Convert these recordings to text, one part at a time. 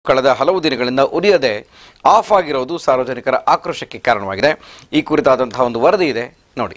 ಕಳೆದ ಹಲವು ದಿನಗಳಿಂದ ಉರಿಯದೆ ಆಫ್ ಆಗಿರೋದು ಸಾರ್ವಜನಿಕರ ಆಕ್ರೋಶಕ್ಕೆ ಕಾರಣವಾಗಿದೆ ಈ ಕುರಿತಾದಂತಹ ಒಂದು ವರದಿ ಇದೆ ನೋಡಿ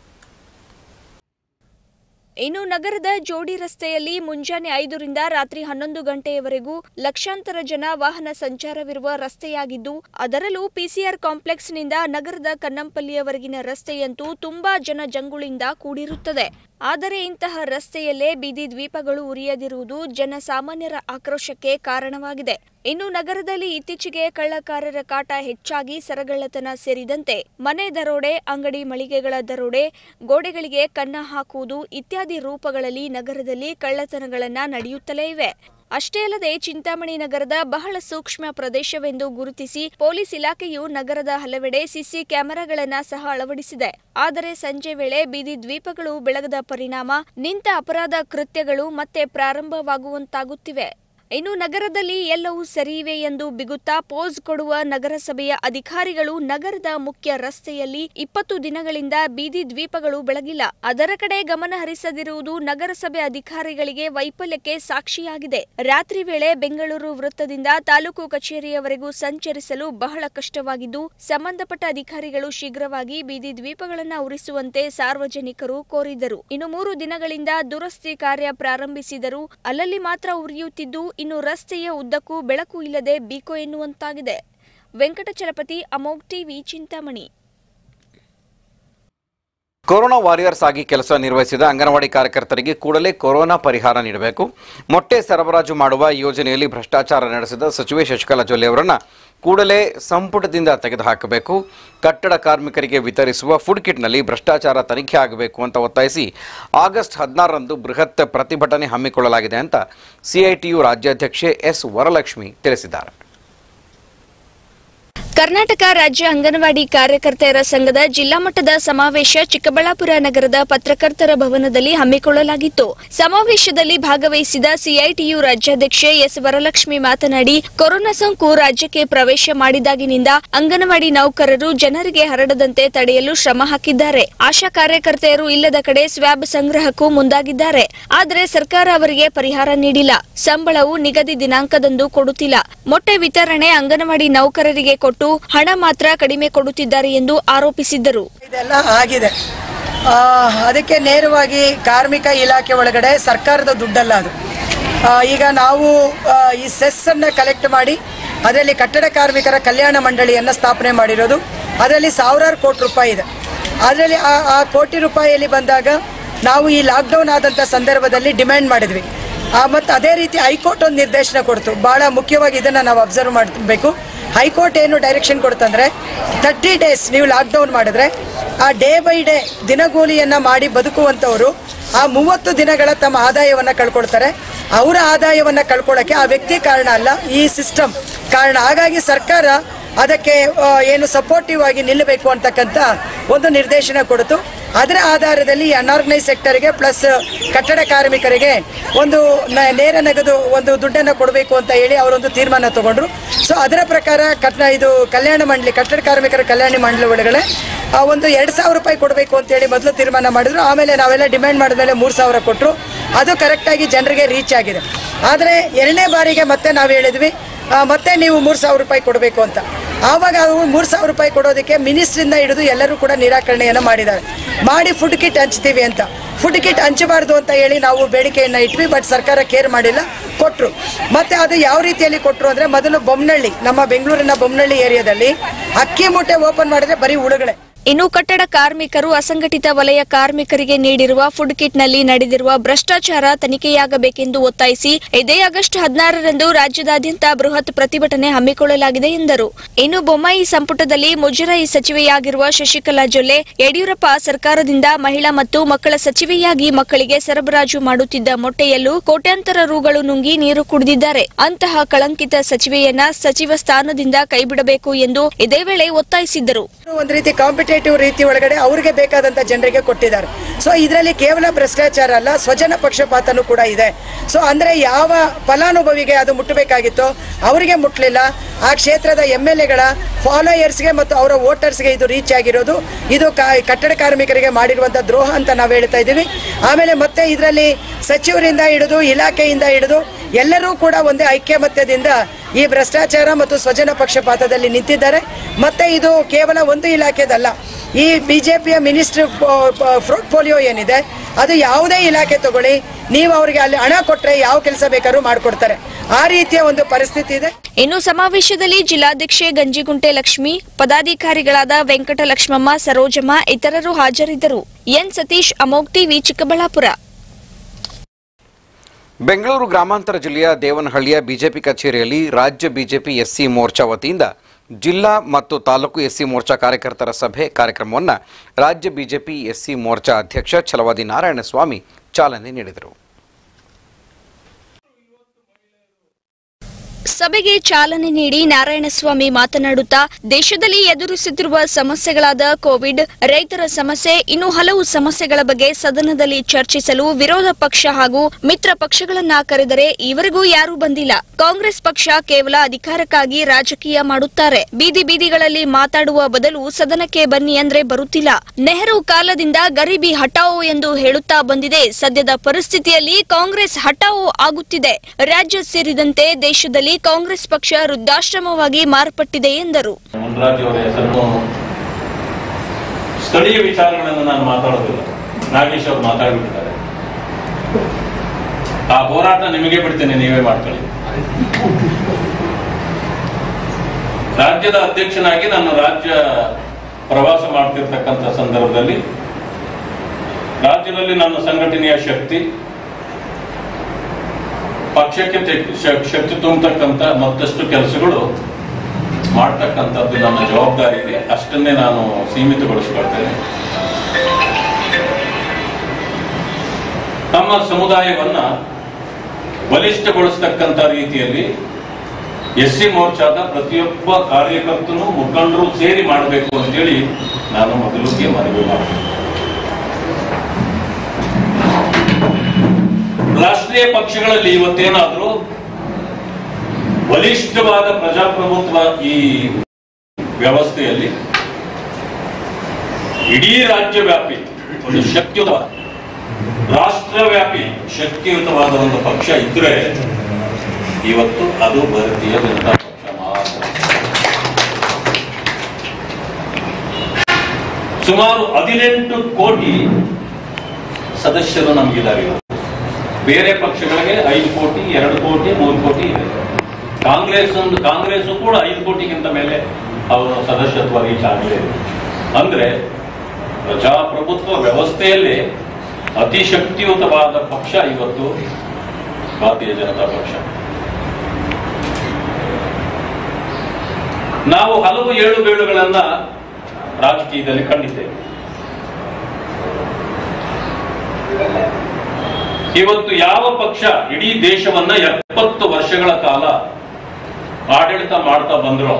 ಇನ್ನು ನಗರದ ಜೋಡಿ ರಸ್ತೆಯಲ್ಲಿ ಮುಂಜಾನೆ ಐದರಿಂದ ರಾತ್ರಿ ಹನ್ನೊಂದು ಗಂಟೆಯವರೆಗೂ ಲಕ್ಷಾಂತರ ಜನ ವಾಹನ ಸಂಚಾರವಿರುವ ರಸ್ತೆಯಾಗಿದ್ದು ಅದರಲ್ಲೂ ಪಿಸಿಆರ್ ಕಾಂಪ್ಲೆಕ್ಸ್ನಿಂದ ನಗರದ ಕನ್ನಂಪಲ್ಲಿಯವರೆಗಿನ ರಸ್ತೆಯಂತೂ ತುಂಬಾ ಜನ ಜಂಗುಳಿಂದ ಕೂಡಿರುತ್ತದೆ ಆದರೆ ಇಂತಹ ರಸ್ತೆಯಲ್ಲೇ ಬೀದಿ ದ್ವೀಪಗಳು ಉರಿಯದಿರುವುದು ಜನಸಾಮಾನ್ಯರ ಆಕ್ರೋಶಕ್ಕೆ ಕಾರಣವಾಗಿದೆ ಇನ್ನು ನಗರದಲ್ಲಿ ಇತ್ತೀಚೆಗೆ ಕಳ್ಳಕಾರರ ಕಾಟ ಹೆಚ್ಚಾಗಿ ಸರಗಳ್ಳತನ ಸೇರಿದಂತೆ ಮನೆ ದರೋಡೆ ಅಂಗಡಿ ಮಳಿಗೆಗಳ ದರೋಡೆ ಗೋಡೆಗಳಿಗೆ ಕನ್ನ ಹಾಕುವುದು ಇತ್ಯಾದಿ ರೂಪಗಳಲ್ಲಿ ನಗರದಲ್ಲಿ ಕಳ್ಳತನಗಳನ್ನ ನಡೆಯುತ್ತಲೇ ಇವೆ ಅಷ್ಟೇ ಅಲ್ಲದೆ ಚಿಂತಾಮಣಿ ನಗರದ ಬಹಳ ಸೂಕ್ಷ್ಮ ಪ್ರದೇಶವೆಂದು ಗುರುತಿಸಿ ಪೊಲೀಸ್ ಇಲಾಖೆಯು ನಗರದ ಹಲವೆಡೆ ಸಿಸಿ ಕ್ಯಾಮೆರಾಗಳನ್ನ ಸಹ ಅಳವಡಿಸಿದೆ ಆದರೆ ಸಂಜೆ ವೇಳೆ ಬೀದಿ ದ್ವೀಪಗಳು ಬೆಳಗದ ಪರಿಣಾಮ ನಿಂತ ಅಪರಾಧ ಕೃತ್ಯಗಳು ಮತ್ತೆ ಪ್ರಾರಂಭವಾಗುವಂತಾಗುತ್ತಿವೆ ಇನ್ನು ನಗರದಲ್ಲಿ ಎಲ್ಲವೂ ಸರಿಯಿವೆ ಎಂದು ಬಿಗುತ್ತಾ ಪೋಸ್ ಕೊಡುವ ನಗರಸಭೆಯ ಅಧಿಕಾರಿಗಳು ನಗರದ ಮುಖ್ಯ ರಸ್ತೆಯಲ್ಲಿ ಇಪ್ಪತ್ತು ದಿನಗಳಿಂದ ಬೀದಿ ದ್ವೀಪಗಳು ಬೆಳಗಿಲ್ಲ ಅದರ ಕಡೆ ಗಮನ ಹರಿಸದಿರುವುದು ನಗರಸಭೆ ಅಧಿಕಾರಿಗಳಿಗೆ ವೈಫಲ್ಯಕ್ಕೆ ಸಾಕ್ಷಿಯಾಗಿದೆ ರಾತ್ರಿ ವೇಳೆ ಬೆಂಗಳೂರು ವೃತ್ತದಿಂದ ತಾಲೂಕು ಕಚೇರಿಯವರೆಗೂ ಸಂಚರಿಸಲು ಬಹಳ ಕಷ್ಟವಾಗಿದ್ದು ಸಂಬಂಧಪಟ್ಟ ಅಧಿಕಾರಿಗಳು ಶೀಘ್ರವಾಗಿ ಬೀದಿ ದ್ವೀಪಗಳನ್ನು ಉರಿಸುವಂತೆ ಸಾರ್ವಜನಿಕರು ಕೋರಿದರು ಇನ್ನು ಮೂರು ದಿನಗಳಿಂದ ದುರಸ್ತಿ ಕಾರ್ಯ ಪ್ರಾರಂಭಿಸಿದರೂ ಅಲ್ಲಲ್ಲಿ ಮಾತ್ರ ಉರಿಯುತ್ತಿದ್ದು ಇನ್ನು ರಸ್ತೆಯ ಉದ್ದಕ್ಕೂ ಬೆಳಕು ಇಲ್ಲದೆ ಬೀಕೋ ಎನ್ನುವಂತಾಗಿದೆ Venkatachalapathi Amogh TV Chintamani corona warriors ಆಗಿ ಕೆಲಸ ನಿರ್ವಹಿಸಿದ ಅಂಗನವಾಡಿ ಕಾರ್ಯಕರ್ತರಿಗೆ ಕೂಡಲೇ ಕೊರೋನಾ ಪರಿಹಾರ ನೀಡಬೇಕು ಮೊಟ್ಟೆ ಸರಬರಾಜು ಮಾಡುವ ಯೋಜನೆಯಲ್ಲಿ ಭ್ರಷ್ಟಾಚಾರ ನಡೆಸಿದ ಸಚಿವೆ ಶಶಿಕಲಾ ಜೊಲ್ಲೆ ಅವರನ್ನ ಕೂಡಲೇ ಸಂಪುಟದಿಂದ ತೆಗೆದುಹಾಕಬೇಕು ಕಟ್ಟಡ ಕಾರ್ಮಿಕರಿಗೆ ವಿತರಿಸುವ ಫುಡ್ ಕಿಟ್ನಲ್ಲಿ ಭ್ರಷ್ಟಾಚಾರ ತನಿಖೆ ಆಗಬೇಕು ಅಂತ ಒತ್ತಾಯಿಸಿ ಆಗಸ್ಟ್ ಹದಿನಾರರಂದು ಬೃಹತ್ ಪ್ರತಿಭಟನೆ ಹಮ್ಮಿಕೊಳ್ಳಲಾಗಿದೆ ಅಂತ ಸಿಐಟಿಯು ರಾಜ್ಯಾಧ್ಯಕ್ಷೆ ಎಸ್ ವರಲಕ್ಷ್ಮಿ ತಿಳಿಸಿದ್ದಾರೆ ಕರ್ನಾಟಕ ರಾಜ್ಯ ಅಂಗನವಾಡಿ ಕಾರ್ಯಕರ್ತೆಯರ ಸಂಘದ ಜಿಲ್ಲಾ ಮಟ್ಟದ ಸಮಾವೇಶ ಚಿಕ್ಕಬಳ್ಳಾಪುರ ನಗರದ ಪತ್ರಕರ್ತರ ಭವನದಲ್ಲಿ ಹಮ್ಮಿಕೊಳ್ಳಲಾಗಿತ್ತು ಸಮಾವೇಶದಲ್ಲಿ ಭಾಗವಹಿಸಿದ ಸಿಐಟಿಯು ರಾಜ್ಯಾಧ್ಯಕ್ಷೆ ಎಸ್ ವರಲಕ್ಷ್ಮಿ ಮಾತನಾಡಿ ಕೊರೋನಾ ಸೋಂಕು ರಾಜ್ಯಕ್ಕೆ ಪ್ರವೇಶ ಮಾಡಿದಾಗಿನಿಂದ ಅಂಗನವಾಡಿ ನೌಕರರು ಜನರಿಗೆ ಹರಡದಂತೆ ತಡೆಯಲು ಶ್ರಮ ಹಾಕಿದ್ದಾರೆ ಆಶಾ ಕಾರ್ಯಕರ್ತೆಯರು ಇಲ್ಲದ ಕಡೆ ಸ್ವ್ಯಾಬ್ ಸಂಗ್ರಹಕ್ಕೂ ಮುಂದಾಗಿದ್ದಾರೆ ಆದರೆ ಸರ್ಕಾರ ಅವರಿಗೆ ಪರಿಹಾರ ನೀಡಿಲ್ಲ ಸಂಬಳವು ನಿಗದಿ ದಿನಾಂಕದಂದು ಕೊಡುತ್ತಿಲ್ಲ ಮೊಟ್ಟೆ ವಿತರಣೆ ಅಂಗನವಾಡಿ ನೌಕರರಿಗೆ ಕೊಟ್ಟು ಹಣ ಮಾತ್ರ ಕಡಿಮೆ ಕೊಡುತ್ತಿದ್ದಾರೆ ಎಂದು ಆರೋಪಿಸಿದ್ದರು ಇದೆಲ್ಲ ಆಗಿದೆ ಆ, ಅದಕ್ಕೆ ನೇರವಾಗಿ ಕಾರ್ಮಿಕ ಇಲಾಖೆ ಒಳಗಡೆ ಸರ್ಕಾರದ ದುಡ್ಡಲ್ಲ ಅದು ಆ, ಈಗ ನಾವು ಆ, ಈ ಸೆಸ್ಸನ್ನು ಕಲೆಕ್ಟ್ ಮಾಡಿ ಅದರಲ್ಲಿ ಕಟ್ಟಡ ಕಾರ್ಮಿಕರ ಕಲ್ಯಾಣ ಮಂಡಳಿಯನ್ನು ಸ್ಥಾಪನೆ ಮಾಡಿರೋದು ಅದರಲ್ಲಿ ಸಾವಿರಾರು ಕೋಟಿ ರೂಪಾಯಿ ಇದೆ ಅದರಲ್ಲಿ ಆ ಆ ಕೋಟಿ ರೂಪಾಯಿಯಲ್ಲಿ ಬಂದಾಗ ನಾವು ಈ ಲಾಕ್ಡೌನ್ ಆದಂಥ ಸಂದರ್ಭದಲ್ಲಿ ಡಿಮ್ಯಾಂಡ್ ಮಾಡಿದ್ವಿ ಮತ್ತು ಅದೇ ರೀತಿ ಹೈಕೋರ್ಟ್ ಒಂದು ನಿರ್ದೇಶನ ಕೊಡ್ತು ಭಾಳ ಮುಖ್ಯವಾಗಿ ಇದನ್ನು ನಾವು ಅಬ್ಸರ್ವ್ ಮಾಡಬೇಕು ಹೈಕೋರ್ಟ್ ಏನು ಡೈರೆಕ್ಷನ್ ಕೊಡ್ತಂದ್ರೆ ತರ್ಟಿ ಡೇಸ್ ನೀವು ಲಾಕ್ಡೌನ್ ಮಾಡಿದ್ರೆ ಆ ಡೇ ಬೈ ಡೇ ದಿನಗೂಲಿಯನ್ನು ಮಾಡಿ ಬದುಕುವಂಥವರು ಆ ಮೂವತ್ತು ದಿನಗಳ ತಮ್ಮ ಆದಾಯವನ್ನು ಕಳ್ಕೊಳ್ತಾರೆ ಅವರ ಆದಾಯವನ್ನು ಕಳ್ಕೊಳ್ಳೋಕ್ಕೆ ಆ ವ್ಯಕ್ತಿ ಕಾರಣ ಅಲ್ಲ ಈ ಸಿಸ್ಟಮ್ ಕಾರಣ ಹಾಗಾಗಿ ಸರ್ಕಾರ ಅದಕ್ಕೆ ಆ, ಏನು ಸಪೋರ್ಟಿವ್ ಆಗಿ ನಿಲ್ಲಬೇಕು ಅಂತಕ್ಕಂಥ ಒಂದು ನಿರ್ದೇಶನ ಕೊಡ್ತು ಅದರ ಆಧಾರದಲ್ಲಿ ಅನ್ಆರ್ಗನೈಸ್ ಸೆಕ್ಟರ್ಗೆ ಪ್ಲಸ್ ಕಟ್ಟಡ ಕಾರ್ಮಿಕರಿಗೆ ಒಂದು ನ- ನೇರ ನಗದು ಒಂದು ದುಡ್ಡನ್ನು ಕೊಡಬೇಕು ಅಂತ ಹೇಳಿ ಅವರೊಂದು ತೀರ್ಮಾನ ತಗೊಂಡ್ರು ಸೊ ಅದರ ಪ್ರಕಾರ ಕಟ್ಟ ಇದು ಕಲ್ಯಾಣ ಮಂಡಳಿ ಕಟ್ಟಡ ಕಾರ್ಮಿಕರ ಕಲ್ಯಾಣ ಮಂಡಳಿ ಒಳಗಡೆ ಆ ಒಂದು ಎರಡು ಸಾವಿರ ರೂಪಾಯಿ ಕೊಡಬೇಕು ಅಂತೇಳಿ ಮೊದಲು ತೀರ್ಮಾನ ಮಾಡಿದ್ರು ಆಮೇಲೆ ನಾವೆಲ್ಲ ಡಿಮ್ಯಾಂಡ್ ಮಾಡಿದ್ಮೇಲೆ ಮೂರು ಸಾವಿರ ಕೊಟ್ಟರು ಅದು ಕರೆಕ್ಟಾಗಿ ಜನರಿಗೆ ರೀಚ್ ಆಗಿದೆ ಆದರೆ ಎರಡನೇ ಬಾರಿಗೆ ಮತ್ತೆ ನಾವು ಹೇಳಿದ್ವಿ ಆ, ಮತ್ತೆ ನೀವು ಮೂರು ಸಾವಿರ ರೂಪಾಯಿ ಕೊಡಬೇಕು ಅಂತ ಆವಾಗ ಅವರು ಮೂರು ಸಾವಿರ ರೂಪಾಯಿ ಕೊಡೋದಕ್ಕೆ ಮಿನಿಸ್ಟ್ರಿಂದ ಹಿಡಿದು ಎಲ್ಲರೂ ಕೂಡ ನಿರಾಕರಣೆಯನ್ನು ಮಾಡಿದ್ದಾರೆ ಮಾಡಿ ಫುಡ್ ಕಿಟ್ ಹಂಚ್ತೀವಿ ಅಂತ ಫುಡ್ ಕಿಟ್ ಹಂಚಬಾರ್ದು ಅಂತ ಹೇಳಿ ನಾವು ಬೇಡಿಕೆಯನ್ನು ಇಟ್ವಿ ಬಟ್ ಸರ್ಕಾರ ಕೇರ್ ಮಾಡಿಲ್ಲ ಕೊಟ್ಟರು ಮತ್ತು ಅದು ಯಾವ ರೀತಿಯಲ್ಲಿ ಕೊಟ್ಟರು ಅಂದರೆ ಮೊದಲು ಬೊಮ್ಮನಹಳ್ಳಿ ನಮ್ಮ ಬೆಂಗಳೂರಿನ ಬೊಮ್ಮನಹಳ್ಳಿ ಏರಿಯಾದಲ್ಲಿ ಅಕ್ಕಿ ಮೂಟೆ ಓಪನ್ ಮಾಡಿದ್ರೆ ಬರೀ ಹುಳುಗಳೇ ಇನ್ನು ಕಟ್ಟಡ ಕಾರ್ಮಿಕರು ಅಸಂಘಟಿತ ವಲಯ ಕಾರ್ಮಿಕರಿಗೆ ನೀಡಿರುವ ಫುಡ್ ಕಿಟ್ನಲ್ಲಿ ನಡೆದಿರುವ ಭ್ರಷ್ಟಾಚಾರ ತನಿಖೆಯಾಗಬೇಕೆಂದು ಒತ್ತಾಯಿಸಿ ಇದೇ ಆಗಸ್ಟ್ ಹದಿನಾರರಂದು ರಾಜ್ಯದಾದ್ಯಂತ ಬೃಹತ್ ಪ್ರತಿಭಟನೆ ಹಮ್ಮಿಕೊಳ್ಳಲಾಗಿದೆ ಎಂದರು ಇನ್ನು ಬೊಮ್ಮಾಯಿ ಸಂಪುಟದಲ್ಲಿ ಮುಜರಾಯಿ ಸಚಿವೆಯಾಗಿರುವ ಶಶಿಕಲಾ ಜೊಲ್ಲೆ ಯಡಿಯೂರಪ್ಪ ಸರ್ಕಾರದಿಂದ ಮಹಿಳಾ ಮತ್ತು ಮಕ್ಕಳ ಸಚಿವೆಯಾಗಿ ಮಕ್ಕಳಿಗೆ ಸರಬರಾಜು ಮಾಡುತ್ತಿದ್ದ ಮೊಟ್ಟೆಯಲ್ಲೂ ಕೋಟ್ಯಾಂತರ ರುಗಳು ನುಂಗಿ ನೀರು ಕುಡಿದಿದ್ದಾರೆ ಅಂತಹ ಕಳಂಕಿತ ಸಚಿವೆಯನ್ನ ಸಚಿವ ಸ್ಥಾನದಿಂದ ಕೈಬಿಡಬೇಕು ಎಂದು ಇದೇ ವೇಳೆ ಒತ್ತಾಯಿಸಿದ್ದರು ಒಂದು ರೀತಿ ಕಾಂಪಿಟೇಟಿವ್ ರೀತಿ ಒಳಗಡೆ ಅವ್ರಿಗೆ ಬೇಕಾದಂತ ಜನರಿಗೆ ಕೊಟ್ಟಿದ್ದಾರೆ ಸೊ ಇದರಲ್ಲಿ ಕೇವಲ ಭ್ರಷ್ಟಾಚಾರ ಅಲ್ಲ ಸ್ವಜನ ಪಕ್ಷಪಾತನೂ ಕೂಡ ಇದೆ ಸೊ ಅಂದ್ರೆ ಯಾವ ಫಲಾನುಭವಿಗೆ ಅದು ಮುಟ್ಟಬೇಕಾಗಿತ್ತೋ ಅವರಿಗೆ ಮುಟ್ಟಲಿಲ್ಲ ಆ ಕ್ಷೇತ್ರದ ಎಮ್ ಎಲ್ ಎಗಳ ಫಾಲೋಯರ್ಸ್ಗೆ ಮತ್ತು ಅವರ ವೋಟರ್ಸ್ಗೆ ಇದು ರೀಚ್ ಆಗಿರೋದು ಇದು ಕಾ- ಕಟ್ಟಡ ಕಾರ್ಮಿಕರಿಗೆ ಮಾಡಿರುವಂಥ ದ್ರೋಹ ಅಂತ ನಾವು ಹೇಳ್ತಾ ಇದ್ದೀವಿ ಆಮೇಲೆ ಮತ್ತೆ ಇದರಲ್ಲಿ ಸಚಿವರಿಂದ ಹಿಡಿದು ಇಲಾಖೆಯಿಂದ ಹಿಡಿದು ಎಲ್ಲರೂ ಕೂಡ ಒಂದೇ ಐಕ್ಯಮತ್ಯದಿಂದ ಈ ಭ್ರಷ್ಟಾಚಾರ ಮತ್ತು ಸ್ವಜನ ಪಕ್ಷಪಾತದಲ್ಲಿ ನಿಂತಿದ್ದಾರೆ ಮತ್ತೆ ಇದು ಕೇವಲ ಒಂದು ಇಲಾಖೆದಲ್ಲ ಈ ಬಿ ಜೆ ಪಿಯ ಮಿನಿಸ್ಟ್ರ್ ಪೋರ್ಟ್ಫೋಲಿಯೋ ಏನಿದೆ ಅದು ಯಾವುದೇ ಇಲಾಖೆ ತಗೊಳ್ಳಿ ನೀವು ಅವರಿಗೆ ಅಲ್ಲಿ ಹಣ ಕೊಟ್ಟರೆ ಯಾವ ಕೆಲಸ ಬೇಕಾದ್ರೂ ಮಾಡಿಕೊಡ್ತಾರೆ ಆ ರೀತಿಯ ಒಂದು ಪರಿಸ್ಥಿತಿ ಇದೆ ಇನ್ನು ಸಮಾವೇಶದಲ್ಲಿ ಜಿಲ್ಲಾಧ್ಯಕ್ಷೆ ಗಂಜಿಗುಂಟೆ ಲಕ್ಷ್ಮಿ ಪದಾಧಿಕಾರಿಗಳಾದ ವೆಂಕಟಲಕ್ಷ್ಮಮ್ಮ ಸರೋಜಮ್ಮ ಇತರರು ಹಾಜರಿದ್ದರು ಎನ್ ಸತೀಶ್ ಅಮೋಗ್ ಟಿವಿ ಚಿಕ್ಕಬಳ್ಳಾಪುರ ಬೆಂಗಳೂರು ಗ್ರಾಮಾಂತರ ಜಿಲ್ಲೆಯ ದೇವನಹಳ್ಳಿಯ ಬಿಜೆಪಿ ಕಚೇರಿಯಲ್ಲಿ ರಾಜ್ಯ ಬಿಜೆಪಿ ಎಸ್ಸಿ ಮೋರ್ಚಾ ವತಿಯಿಂದ ಜಿಲ್ಲಾ ಮತ್ತು ತಾಲೂಕು ಎಸ್ಸಿ ಮೋರ್ಚಾ ಕಾರ್ಯಕರ್ತರ ಸಭೆ ಕಾರ್ಯಕ್ರಮವನ್ನು ರಾಜ್ಯ ಬಿಜೆಪಿ ಎಸ್ಸಿ ಮೋರ್ಚಾ ಅಧ್ಯಕ್ಷ ಛಲವಾದಿ ನಾರಾಯಣಸ್ವಾಮಿ ಚಾಲನೆ ನೀಡಿದರು ಸಭೆಗೆ ಚಾಲನೆ ನೀಡಿ ನಾರಾಯಣಸ್ವಾಮಿ ಮಾತನಾಡುತ್ತಾ ದೇಶದಲ್ಲಿ ಎದುರಿಸುತ್ತಿರುವ ಸಮಸ್ಯೆಗಳಾದ ಕೋವಿಡ್ ರೈತರ ಸಮಸ್ಯೆ ಇನ್ನು ಹಲವು ಸಮಸ್ಯೆಗಳ ಬಗ್ಗೆ ಸದನದಲ್ಲಿ ಚರ್ಚಿಸಲು ವಿರೋಧ ಪಕ್ಷ ಹಾಗೂ ಮಿತ್ರ ಪಕ್ಷಗಳನ್ನ ಕರೆದರೆ ಇವರಿಗೂ ಯಾರೂ ಬಂದಿಲ್ಲ ಕಾಂಗ್ರೆಸ್ ಪಕ್ಷ ಕೇವಲ ಅಧಿಕಾರಕ್ಕಾಗಿ ರಾಜಕೀಯ ಮಾಡುತ್ತಾರೆ ಬೀದಿ ಬೀದಿಗಳಲ್ಲಿ ಮಾತಾಡುವ ಬದಲು ಸದನಕ್ಕೆ ಬನ್ನಿ ಅಂದ್ರೆ ಬರುತ್ತಿಲ್ಲ ನೆಹರು ಕಾಲದಿಂದ ಗರೀಬಿ ಹಟಾವೋ ಎಂದು ಹೇಳುತ್ತಾ ಬಂದಿದೆ ಸದ್ಯದ ಪರಿಸ್ಥಿತಿಯಲ್ಲಿ ಕಾಂಗ್ರೆಸ್ ಹಟಾವೋ ಆಗುತ್ತಿದೆ ರಾಜ್ಯ ಸೇರಿದಂತೆ ದೇಶದಲ್ಲಿ ಕಾಂಗ್ರೆಸ್ ಪಕ್ಷ ವೃದ್ಧಾಶ್ರಮವಾಗಿ ಮಾರ್ಪಟ್ಟಿದೆ ಎಂದರು ಮುನ್ರಾಜ್ ಅವರ ಹೆಸರನ್ನು ಸ್ಥಳೀಯ ವಿಚಾರಗಳನ್ನು ನಾನು ಮಾತಾಡೋದಿಲ್ಲ ನಾಗೇಶ್ ಅವರು ಮಾತಾಡ್ಬಿಟ್ಟಿದ್ದಾರೆ ಆ ಹೋರಾಟ ನಿಮಗೆ ಬಿಡ್ತೇನೆ ನೀವೇ ಮಾಡ್ಕೊಳ್ಳಿ ರಾಜ್ಯದ ಅಧ್ಯಕ್ಷನಾಗಿ ನಾನು ರಾಜ್ಯ ಪ್ರವಾಸ ಮಾಡ್ತಿರ್ತಕ್ಕಂಥ ಸಂದರ್ಭದಲ್ಲಿ ರಾಜ್ಯದಲ್ಲಿ ನನ್ನ ಸಂಘಟನೆಯ ಶಕ್ತಿ ಪಕ್ಷಕ್ಕೆ ತೆ- ಶ- ಶಕ್ತಿ ತುಂಬತಕ್ಕಂಥ ಮತ್ತಷ್ಟು ಕೆಲಸಗಳು ಮಾಡ್ತಕ್ಕಂಥದ್ದು ನನ್ನ ಜವಾಬ್ದಾರಿ ಇದೆ ಅಷ್ಟನ್ನೇ ನಾನು ಸೀಮಿತಗೊಳಿಸಿಕೊಳ್ತೇನೆ ನಮ್ಮ ಸಮುದಾಯವನ್ನ ಬಲಿಷ್ಠಗೊಳಿಸ್ತಕ್ಕಂಥ ರೀತಿಯಲ್ಲಿ ಎಸ್ ಸಿ ಮೋರ್ಚಾದ ಪ್ರತಿಯೊಬ್ಬ ಕಾರ್ಯಕರ್ತನು ಮುಖಂಡರು ಸೇರಿ ಮಾಡಬೇಕು ಅಂತೇಳಿ ನಾನು ಮೊದಲಿಗೆ ಮನವಿ ಮಾಡ್ತೇನೆ ರಾಷ್ಟ್ರೀಯ ಪಕ್ಷಗಳಲ್ಲಿ ಇವತ್ತೇನಾದ್ರೂ ಬಲಿಷ್ಠವಾದ ಪ್ರಜಾಪ್ರಭುತ್ವ ಈ ವ್ಯವಸ್ಥೆಯಲ್ಲಿ ಇಡೀ ರಾಜ್ಯವ್ಯಾಪಿ ಒಂದು ಶಕ್ತಿಯುತವಾದ ರಾಷ್ಟ್ರವ್ಯಾಪಿ ಶಕ್ತಿಯುತವಾದ ಒಂದು ಪಕ್ಷ ಇದ್ರೆ ಇವತ್ತು ಅದು ಭಾರತೀಯ ಜನತಾ ಪಕ್ಷ ಮಾತ್ರ ಸುಮಾರು ಹದಿನೆಂಟು ಕೋಟಿ ಸದಸ್ಯರು ನಮಗಿದ್ದಾರೆ ಇವತ್ತು ಬೇರೆ ಪಕ್ಷಗಳಿಗೆ ಐದು ಕೋಟಿ ಎರಡು ಕೋಟಿ ಮೂರು ಕೋಟಿ ಇದೆ ಕಾಂಗ್ರೆಸ್ ಒಂದು ಕಾಂಗ್ರೆಸ್ ಕೂಡ ಐದು ಕೋಟಿಗಿಂತ ಮೇಲೆ ಅವರ ಸದಸ್ಯತ್ವ ರೀಚ್ ಆಗಲೇ ಇದೆ ಅಂದ್ರೆ ಪ್ರಜಾಪ್ರಭುತ್ವ ವ್ಯವಸ್ಥೆಯಲ್ಲಿ ಅತಿ ಶಕ್ತಿಯುತವಾದ ಪಕ್ಷ ಇವತ್ತು ಭಾರತೀಯ ಜನತಾ ಪಕ್ಷ ನಾವು ಹಲವು ಏಳು ಬೀಳುಗಳನ್ನ ರಾಜಕೀಯದಲ್ಲಿ ಕಂಡಿದ್ದೇವೆ ಇವತ್ತು ಯಾವ ಪಕ್ಷ ಇಡೀ ದೇಶವನ್ನ ಎಪ್ಪತ್ತು ವರ್ಷಗಳ ಕಾಲ ಆಡಳಿತ ಮಾಡ್ತಾ ಬಂದ್ರು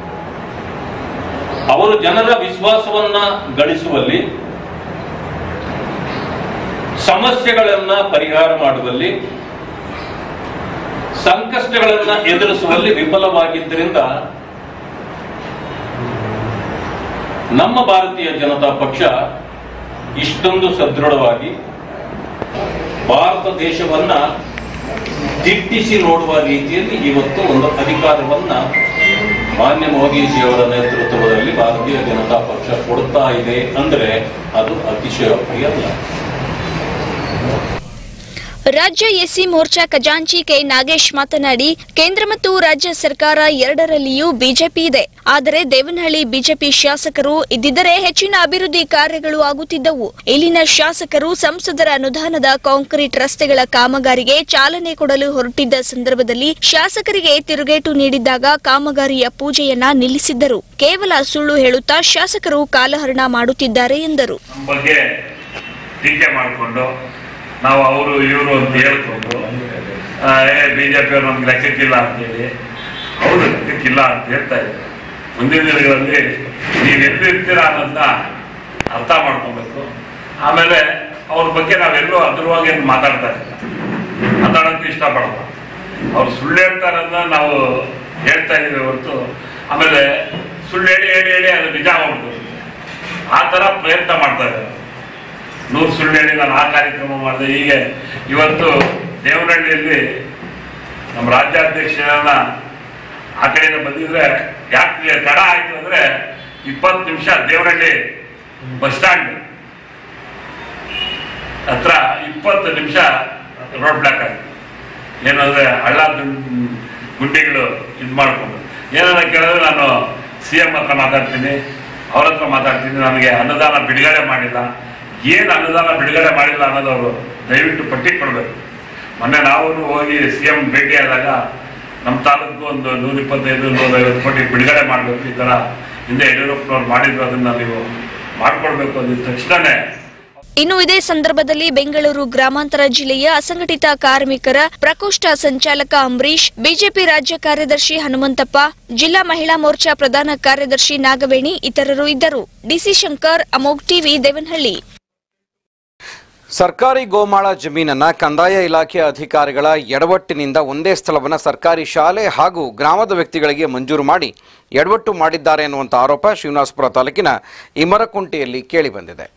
ಅವರು ಜನರ ವಿಶ್ವಾಸವನ್ನ ಗಳಿಸುವಲ್ಲಿ ಸಮಸ್ಯೆಗಳನ್ನ ಪರಿಹಾರ ಮಾಡುವಲ್ಲಿ ಸಂಕಷ್ಟಗಳನ್ನ ಎದುರಿಸುವಲ್ಲಿ ವಿಫಲವಾಗಿದ್ದರಿಂದ ನಮ್ಮ ಭಾರತೀಯ ಜನತಾ ಪಕ್ಷ ಇಷ್ಟೊಂದು ಸದೃಢವಾಗಿ ಭಾರತ ದೇಶವನ್ನ ದಿಟ್ಟಿಸಿ ನೋಡುವ ರೀತಿಯಲ್ಲಿ ಇವತ್ತು ಒಂದು ಅಧಿಕಾರವನ್ನ ಮಾನ್ಯ ಮೋದಿಜಿಯವರ ನೇತೃತ್ವದಲ್ಲಿ ಭಾರತೀಯ ಜನತಾ ಪಕ್ಷ ಕೊಡ್ತಾ ಇದೆ ಅಂದ್ರೆ ಅದು ಅತಿಶಯೋಕ್ತಿ ಅಲ್ಲ ರಾಜ್ಯ ಎಸ್ಸಿ ಮೋರ್ಚಾ ಖಜಾಂಚಿ ಕೆ ನಾಗೇಶ್ ಮಾತನಾಡಿ ಕೇಂದ್ರ ಮತ್ತು ರಾಜ್ಯ ಸರ್ಕಾರ ಎರಡರಲ್ಲಿಯೂ ಬಿಜೆಪಿ ಇದೆ ಆದರೆ ದೇವನಹಳ್ಳಿ ಬಿಜೆಪಿ ಶಾಸಕರು ಇದ್ದಿದ್ದರೆ ಹೆಚ್ಚಿನ ಅಭಿವೃದ್ಧಿ ಕಾರ್ಯಗಳು ಆಗುತ್ತಿದ್ದವು ಇಲ್ಲಿನ ಶಾಸಕರು ಸಂಸದರ ಅನುದಾನದ ಕಾಂಕ್ರೀಟ್ ರಸ್ತೆಗಳ ಕಾಮಗಾರಿಗೆ ಚಾಲನೆ ಕೊಡಲು ಹೊರಟಿದ್ದ ಸಂದರ್ಭದಲ್ಲಿ ಶಾಸಕರಿಗೆ ತಿರುಗೇಟು ನೀಡಿದ್ದಾಗ ಕಾಮಗಾರಿಯ ಪೂಜೆಯನ್ನ ನಿಲ್ಲಿಸಿದ್ದರು ಕೇವಲ ಸುಳ್ಳು ಹೇಳುತ್ತಾ ಶಾಸಕರು ಕಾಲಹರಣ ಮಾಡುತ್ತಿದ್ದಾರೆ ಎಂದರು ನಮ್ಮ ಬಗ್ಗೆ ಟೀಕೆ ಮಾಡಿಕೊಂಡು ನಾವು ಅವರು ಇವರು ಅಂತ ಹೇಳ್ಕೊಂಡು ಆ, ಏ ಬಿ ಜೆ ಪಿಯವ್ರು ನಮ್ಗೆ ಲೆಕ್ಕಕ್ಕಿಲ್ಲ ಅಂತೇಳಿ ಹೌದು ಲೆಕ್ಕಕ್ಕಿಲ್ಲ ಅಂತ ಹೇಳ್ತಾ ಇದ್ದಾರೆ ಮುಂದಿನ ದಿನಗಳಲ್ಲಿ ನೀವು ಎಲ್ಲಿರ್ತೀರಾ ಅನ್ನೋದನ್ನ ಅರ್ಥ ಮಾಡ್ಕೊಬೇಕು ಆಮೇಲೆ ಅವ್ರ ಬಗ್ಗೆ ನಾವೆಲ್ಲೂ ಅದ್ರವಾಗಿ ಏನು ಮಾತಾಡ್ತಾ ಇಲ್ಲ ಮಾತಾಡೋಕ್ಕೆ ಇಷ್ಟಪಡಲ್ಲ ಅವ್ರು ಸುಳ್ಳು ಹೇಳ್ತಾರೆ ಅನ್ನೋದನ್ನ ನಾವು ಹೇಳ್ತಾ ಇದೀವಿ ಹೊರತು ಆಮೇಲೆ ಸುಳ್ಳು ಹೇಳಿ ಹೇಳಿ ಹೇಳಿ ಅದು ನಿಜ ಆಗ್ಬಿಡ್ತು ಆ ಥರ ಪ್ರಯತ್ನ ಮಾಡ್ತಾ ಇದ್ದಾರೆ ನೂರು ಸುಳ್ಳು ಹೇಳಿ ನಾನು ಆ ಕಾರ್ಯಕ್ರಮ ಮಾಡಿದೆ ಹೀಗೆ ಇವತ್ತು ದೇವನಹಳ್ಳಿಯಲ್ಲಿ ನಮ್ಮ ರಾಜ್ಯಾಧ್ಯಕ್ಷರನ್ನ ಆ ಕಡೆಯಿಂದ ಬಂದಿದ್ರೆ ಯಾಕೆ ತಡ ಆಯ್ತು ಅಂದ್ರೆ ಇಪ್ಪತ್ತು ನಿಮಿಷ ದೇವರಹಳ್ಳಿ ಬಸ್ ಸ್ಟ್ಯಾಂಡ್ ಹತ್ರ ಇಪ್ಪತ್ತು ನಿಮಿಷ ರೋಡ್ ಬ್ಲಾಕ್ ಆಯ್ತು ಏನಂದ್ರೆ ಹಳ್ಳ ದುಂ- ಗುಂಡಿಗಳು ಇದು ಮಾಡ್ಕೊಂಡು ಏನಾರ ಕೇಳಿದ್ರೆ ನಾನು ಸಿ ಎಂ ಹತ್ರ ಮಾತಾಡ್ತೀನಿ ಅವ್ರ ಹತ್ರ ಮಾತಾಡ್ತೀನಿ ನನಗೆ ಅನುದಾನ ಬಿಡುಗಡೆ ಮಾಡಿಲ್ಲ ಏನು ಅನುದಾನ ಬಿಡುಗಡೆ ಮಾಡಿಲ್ಲ ಅನ್ನೋದವರು ದಯವಿಟ್ಟು ಪಟ್ಟಿ ಕೊಡಬೇಕು ಮೊನ್ನೆ ನಾವು ಹೋಗಿ ಸಿ ಎಂ ಭೇಟಿಯಾದಾಗ ನಮ್ಮ ತಾಲೂಕು ಒಂದು ನೂರ ಇಪ್ಪತ್ತೈದು ನೂರೈವತ್ತು ಕೋಟಿ ಬಿಡುಗಡೆ ಮಾಡಬೇಕು ಈ ಥರ ಹಿಂದೆ ಯಡಿಯೂರಪ್ಪನವ್ರು ಮಾಡಿದ್ರು ಅದನ್ನ ನೀವು ಮಾಡ್ಕೊಡ್ಬೇಕು ಅಂದಿದ ತಕ್ಷಣನೇ ಇನ್ನು ಇದೇ ಸಂದರ್ಭದಲ್ಲಿ ಬೆಂಗಳೂರು ಗ್ರಾಮಾಂತರ ಜಿಲ್ಲೆಯ ಅಸಂಘಟಿತ ಕಾರ್ಮಿಕರ ಪ್ರಕೋಷ್ಠ ಸಂಚಾಲಕ ಅಂಬರೀಶ್ ಬಿಜೆಪಿ ರಾಜ್ಯ ಕಾರ್ಯದರ್ಶಿ ಹನುಮಂತಪ್ಪ ಜಿಲ್ಲಾ ಮಹಿಳಾ ಮೋರ್ಚಾ ಪ್ರಧಾನ ಕಾರ್ಯದರ್ಶಿ ನಾಗವೇಣಿ ಇತರರು ಇದ್ದರು ಡಿಸಿ ಶಂಕರ್ ಅಮೋಗ್ ಟಿವಿ ದೇವನಹಳ್ಳಿ ಸರ್ಕಾರಿ ಗೋಮಾಳ ಜಮೀನನ್ನ ಕಂದಾಯ ಇಲಾಖೆ ಅಧಿಕಾರಿಗಳ ಎಡವಟ್ಟಿನಿಂದ ಒಂದೇ ಸ್ಥಳವನ್ನು ಸರ್ಕಾರಿ ಶಾಲೆ ಹಾಗೂ ಗ್ರಾಮದ ವ್ಯಕ್ತಿಗಳಿಗೆ ಮಂಜೂರು ಮಾಡಿ ಎಡವಟ್ಟು ಮಾಡಿದ್ದಾರೆ ಎನ್ನುವಂಥ ಆರೋಪ ಶಿವನಾಸಪುರ ತಾಲೂಕಿನ ಇಮರಕುಂಟೆಯಲ್ಲಿ ಕೇಳಿಬಂದಿದೆ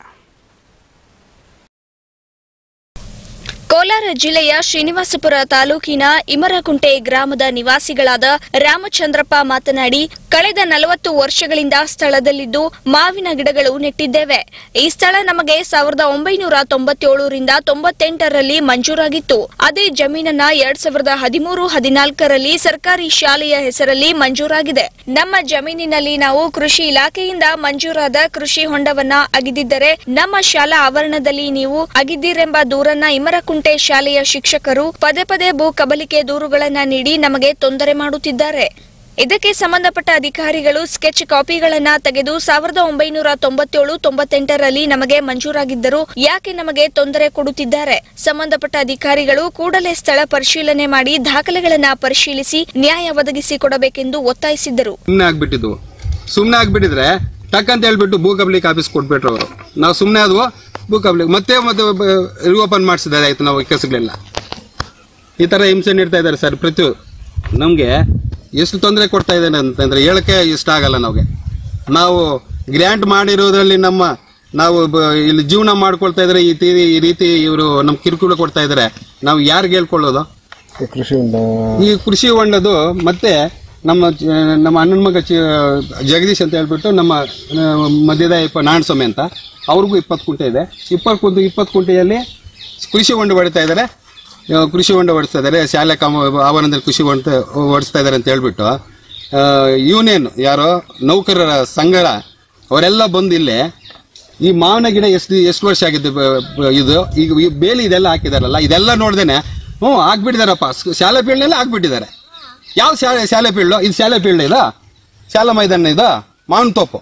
ಕೋಲಾರ ಜಿಲ್ಲೆಯ ಶ್ರೀನಿವಾಸಪುರ ತಾಲೂಕಿನ ಇಮರಕುಂಟೆ ಗ್ರಾಮದ ನಿವಾಸಿಗಳಾದ ರಾಮಚಂದ್ರಪ್ಪ ಮಾತನಾಡಿ ಕಳೆದ ನಲವತ್ತು ವರ್ಷಗಳಿಂದ ಸ್ಥಳದಲ್ಲಿದ್ದು ಮಾವಿನ ಗಿಡಗಳು ನೆಟ್ಟಿದ್ದೇವೆ ಈ ಸ್ಥಳ ನಮಗೆ ಸಾವಿರದ ಒಂಬೈನೂರ ತೊಂಬತ್ತೇಳರಿಂದ ತೊಂಬತ್ತೆಂಟರಲ್ಲಿ ಮಂಜೂರಾಗಿತ್ತು ಅದೇ ಜಮೀನನ್ನ ಎರಡ್ ಸಾವಿರದ ಹದಿಮೂರು ಹದಿನಾಲ್ಕರಲ್ಲಿ ಸರ್ಕಾರಿ ಶಾಲೆಯ ಹೆಸರಲ್ಲಿ ಮಂಜೂರಾಗಿದೆ ನಮ್ಮ ಜಮೀನಿನಲ್ಲಿ ನಾವು ಕೃಷಿ ಇಲಾಖೆಯಿಂದ ಮಂಜೂರಾದ ಕೃಷಿ ಹೊಂಡವನ್ನ ಅಗಿದಿದ್ದರೆ ನಮ್ಮ ಶಾಲಾ ಆವರಣದಲ್ಲಿ ನೀವು ಅಗಿದ್ದೀರೆಂಬ ದೂರನ್ನ ಇಮರಕುಂಟೆ ಶಾಲೆಯ ಶಿಕ್ಷಕರು ಪದೇ ಪದೇ ಭೂ ಕಬಲಿಕೆ ದೂರುಗಳನ್ನ ನೀಡಿ ನಮಗೆ ತೊಂದರೆ ಮಾಡುತ್ತಿದ್ದಾರೆ ಇದಕ್ಕೆ ಸಂಬಂಧಪಟ್ಟ ಅಧಿಕಾರಿಗಳು ಸ್ಕೆಚ್ ಕಾಪಿಗಳನ್ನ ತೆಗೆದು ಸಾವಿರದ ಒಂಬೈನೂರ ತೊಂಬತ್ತೇಳು ತೊಂಬತ್ತೆಂಟರಲ್ಲಿ ನಮಗೆ ಮಂಜೂರಾಗಿದ್ದರು ಯಾಕೆ ನಮಗೆ ತೊಂದರೆ ಕೊಡುತ್ತಿದ್ದಾರೆ ಸಂಬಂಧಪಟ್ಟ ಅಧಿಕಾರಿಗಳು ಕೂಡಲೇ ಸ್ಥಳ ಪರಿಶೀಲನೆ ಮಾಡಿ ದಾಖಲೆಗಳನ್ನ ಪರಿಶೀಲಿಸಿ ನ್ಯಾಯ ಒದಗಿಸಿಕೊಡಬೇಕೆಂದು ಒತ್ತಾಯಿಸಿದ್ದರು ಸುಮ್ಮನೆ ಆಗ್ಬಿಟ್ಟಿದ್ವು ಸುಮ್ಮನೆ ಆಗ್ಬಿಟ್ಟಿದ್ರೆ ಟಕ್ ಅಂತ ಹೇಳ್ಬಿಟ್ಟು ಭೂ ಕಬ್ಲಿಕ್ ಆಫೀಸ್ ಕೊಟ್ಬಿಟ್ರು ಅವರು ನಾವು ಸುಮ್ಮನೆ ಆದ್ವು ಭೂ ಕಬ್ಲಿಕ್ ಮತ್ತೆ ಮತ್ತೆ ರಿಓಪನ್ ಮಾಡಿಸಿದ್ದಾರೆ ಆಯ್ತು ನಾವು ಕೆಲಸಗಳೆಲ್ಲ ಈ ಥರ ಹಿಂಸೆ ನೀಡ್ತಾ ಇದ್ದಾರೆ ಸರ್ ಪ್ರತಿ ನಮಗೆ ಎಷ್ಟು ತೊಂದರೆ ಕೊಡ್ತಾ ಇದ್ದಾನೆ ಅಂತಂದ್ರೆ ಹೇಳಕ್ಕೆ ಇಷ್ಟ ಆಗಲ್ಲ ನಮಗೆ ನಾವು ಗ್ರ್ಯಾಂಟ್ ಮಾಡಿರೋದ್ರಲ್ಲಿ ನಮ್ಮ ನಾವು ಬ- ಇಲ್ಲಿ ಜೀವನ ಮಾಡ್ಕೊಳ್ತಾ ಇದ್ರೆ ಈ ತೀ- ಈ ರೀತಿ ಇವರು ನಮ್ಮ ಕಿರುಕುಳ ಕೊಡ್ತಾ ಇದ್ದಾರೆ ನಾವು ಯಾರಿಗೆ ಹೇಳ್ಕೊಳ್ಳೋದು ಈ ಕೃಷಿ ಹೊಂಡದು ಮತ್ತೆ ನಮ್ಮ ಜ- ನಮ್ಮ ಅಣ್ಣನ ಮಗ ಚಿ- ಜಗದೀಶ್ ಅಂತ ಹೇಳ್ಬಿಟ್ಟು ನಮ್ಮ ಆ, ಮಧ್ಯದ ಇಪ್ಪ ನಾರಾಯಣಸ್ವಾಮಿ ಅಂತ ಅವ್ರಿಗೂ ಇಪ್ಪತ್ತು ಕುಂಟೆ ಇದೆ ಇಪ್ಪತ್ತು ಕುಂಟೆ ಇಪ್ಪತ್ತು ಕುಂಟೆಯಲ್ಲಿ ಕೃಷಿ ಹೊಂಡ ಹೊಡಿತಾ ಇದ್ದಾರೆ ಆ, ಕೃಷಿ ಹೊಂಡ ಹೊಡಿಸ್ತಾ ಇದ್ದಾರೆ ಶಾಲೆ ಕಾಮ ಆವರಣದಲ್ಲಿ ಕೃಷಿ ಹೊಂಡ ಹೊಡಿಸ್ತಾ ಇದ್ದಾರೆ ಅಂತ ಹೇಳ್ಬಿಟ್ಟು ಯೂನಿಯನ್ ಯಾರೋ ನೌಕರರ ಸಂಘ ಅವರೆಲ್ಲ ಬಂದು ಇಲ್ಲಿ ಈ ಮಾವಿನ ಗಿಡ ಎಷ್ಟು ಎಷ್ಟು ವರ್ಷ ಆಗಿದೆ ಬ- ಬ- ಇದು ಈಗ ಈ ಬೇಲಿ ಇದೆಲ್ಲ ಹಾಕಿದಾರಲ್ಲ ಇದೆಲ್ಲ ನೋಡ್ದೇನೆ ಹ್ಞೂ ಹಾಕ್ಬಿಟ್ಟಿದಾರಪ್ಪ ಸ್- ಶಾಲೆ ಫೀಲ್ಡ್ನೆಲ್ಲ ಹಾಕ್ಬಿಟ್ಟಿದ್ದಾರೆ ಯಾವ ಶಾಲೆ ಶಾಲೆ ಫೀಲ್ಡು ಇದು ಶಾಲೆ ಫೀಲ್ಡ್ ಇದಾ ಶಾಲಾ ಮೈದಾನ ಇದಾ ಮಾವಿನ ತೋಪು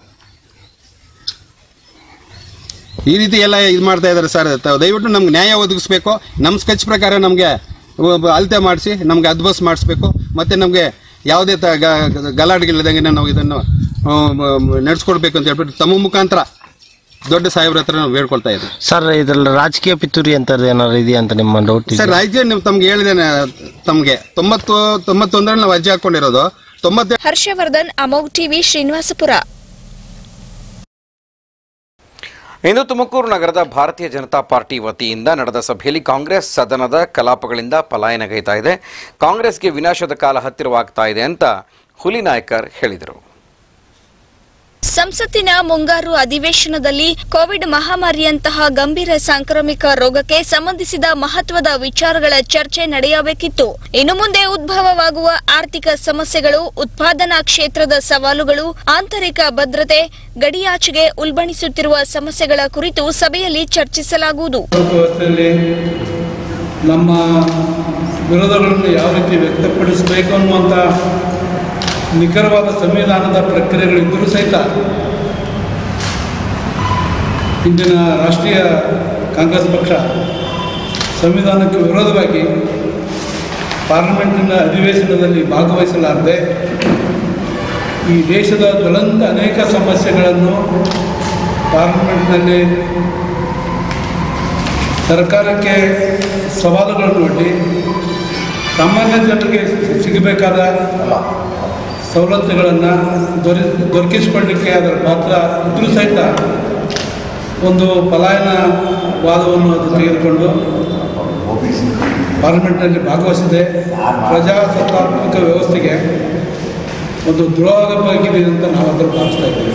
ಈ ರೀತಿ ಎಲ್ಲ ಇದು ಮಾಡ್ತಾ ಇದ್ದಾರೆ ಸರ್ ತ- ದಯವಿಟ್ಟು ನಮ್ಗೆ ನ್ಯಾಯ ಒದಗಿಸ್ಬೇಕು ನಮ್ಮ ಸ್ಕೆಚ್ ಪ್ರಕಾರ ನಮಗೆ ಅಳತೆ ಮಾಡಿಸಿ ನಮ್ಗೆ ಅದ್ಬಸ್ ಮಾಡಿಸ್ಬೇಕು ಮತ್ತು ನಮಗೆ ಯಾವುದೇ ತ ಗ- ಗಲಾಟೆಗಳಿಲ್ದಂಗೆ ನಾವು ಇದನ್ನು ನಡೆಸ್ಕೊಡ್ಬೇಕು ಅಂತ ಹೇಳ್ಬಿಟ್ಟು ತಮ್ಮ ಮುಖಾಂತರ ದೊಡ್ಡ ಸಾಹೇಬ್ರ ಹತ್ರ ನಾವು ಬೇಡ್ಕೊಳ್ತಾ ಇದ್ದೀವಿ ಸರ್ ಇದ್ರಲ್ಲಿ ರಾಜಕೀಯ ಪಿತೂರಿ ಅಂತ ಏನಾದ್ರು ಇದೆಯಾ ಅಂತ ನಿಮ್ಮ ಡೌಟ್ ಸರ್ ರಾಜ್ಯ ನೀವು ತಮ್ಗೆ ಹೇಳಿದ್ದೇನೆ ತಮಗೆ ತೊಂಬತ್ತು ತೊಂಬತ್ತೊಂದರಲ್ಲಿ ನಾವು ಅರ್ಜಿ ಹಾಕೊಂಡಿರೋದು ತೊಂಬತ್ತೆ ಹರ್ಷವರ್ಧನ್ ಅಮೋಗ್ ಟಿವಿ ಶ್ರೀನಿವಾಸಪುರ ಇಂದು ತುಮಕೂರು ನಗರದ ಭಾರತೀಯ ಜನತಾ ಪಾರ್ಟಿ ವತಿಯಿಂದ ನಡೆದ ಸಭೆಯಲ್ಲಿ ಕಾಂಗ್ರೆಸ್ ಸದನದ ಕಲಾಪಗಳಿಂದ ಪಲಾಯನಗೈತಾ ಇದೆ ಕಾಂಗ್ರೆಸ್ಗೆ ವಿನಾಶದ ಕಾಲ ಹತ್ತಿರವಾಗ್ತಾ ಇದೆ ಅಂತ ಹುಲಿ ನಾಯ್ಕರ್ ಹೇಳಿದರು ಸಂಸತ್ತಿನ ಮುಂಗಾರು ಅಧಿವೇಶನದಲ್ಲಿ ಕೋವಿಡ್ ಮಹಾಮಾರಿಯಂತಹ ಗಂಭೀರ ಸಾಂಕ್ರಾಮಿಕ ರೋಗಕ್ಕೆ ಸಂಬಂಧಿಸಿದ ಮಹತ್ವದ ವಿಚಾರಗಳ ಚರ್ಚೆ ನಡೆಯಬೇಕಿತ್ತು ಇನ್ನು ಮುಂದೆ ಉದ್ಭವವಾಗುವ ಆರ್ಥಿಕ ಸಮಸ್ಯೆಗಳು ಉತ್ಪಾದನಾ ಕ್ಷೇತ್ರದ ಸವಾಲುಗಳು ಆಂತರಿಕ ಭದ್ರತೆ ಗಡಿಯಾಚೆಗೆ ಉಲ್ಬಣಿಸುತ್ತಿರುವ ಸಮಸ್ಯೆಗಳ ಕುರಿತು ಸಭೆಯಲ್ಲಿ ಚರ್ಚಿಸಲಾಗುವುದು ವ್ಯವಸ್ಥೆಯಲ್ಲಿ ನಮ್ಮ ವಿರೋಧಗಳನ್ನು ಯಾವ ರೀತಿ ವ್ಯಕ್ತಪಡಿಸಬೇಕು ಅನ್ನುವಂಥ ನಿಖರವಾದ ಸಂವಿಧಾನದ ಪ್ರಕ್ರಿಯೆಗಳು ಇದ್ದರೂ ಸಹಿತ ಇಂದಿನ ರಾಷ್ಟ್ರೀಯ ಕಾಂಗ್ರೆಸ್ ಪಕ್ಷ ಸಂವಿಧಾನಕ್ಕೆ ವಿರೋಧವಾಗಿ ಪಾರ್ಲಿಮೆಂಟಿನ ಅಧಿವೇಶನದಲ್ಲಿ ಭಾಗವಹಿಸಲಾರದೆ ಈ ದೇಶದ ಜ್ವಲಂತ ಅನೇಕ ಸಮಸ್ಯೆಗಳನ್ನು ಪಾರ್ಲಿಮೆಂಟ್ನಲ್ಲಿ ಸರ್ಕಾರಕ್ಕೆ ಸವಾಲುಗಳನ್ನು ಒಡ್ಡಿ ಸಾಮಾನ್ಯ ಜನರಿಗೆ ಸಿಗಬೇಕಾದ ಸವಲತ್ತುಗಳನ್ನು ದೊರೆ ದೊರಕಿಸಿಕೊಳ್ಳಲಿಕ್ಕೆ ಅದರ ಪಾತ್ರ ಇದ್ರೂ ಸಹಿತ ಒಂದು ಪಲಾಯನ ವಾದವನ್ನು ಅದು ತೆಗೆದುಕೊಂಡು ಪಾರ್ಲಿಮೆಂಟ್ನಲ್ಲಿ ಭಾಗವಹಿಸಿದೆ ಪ್ರಜಾಸತ್ತಾತ್ಮಕ ವ್ಯವಸ್ಥೆಗೆ ಒಂದು ದ್ರೋಹ ಬಗ್ಗಿದೆ ಅಂತ ನಾವು ಅದನ್ನು ಭಾವಿಸ್ತಾ ಇದ್ದೀವಿ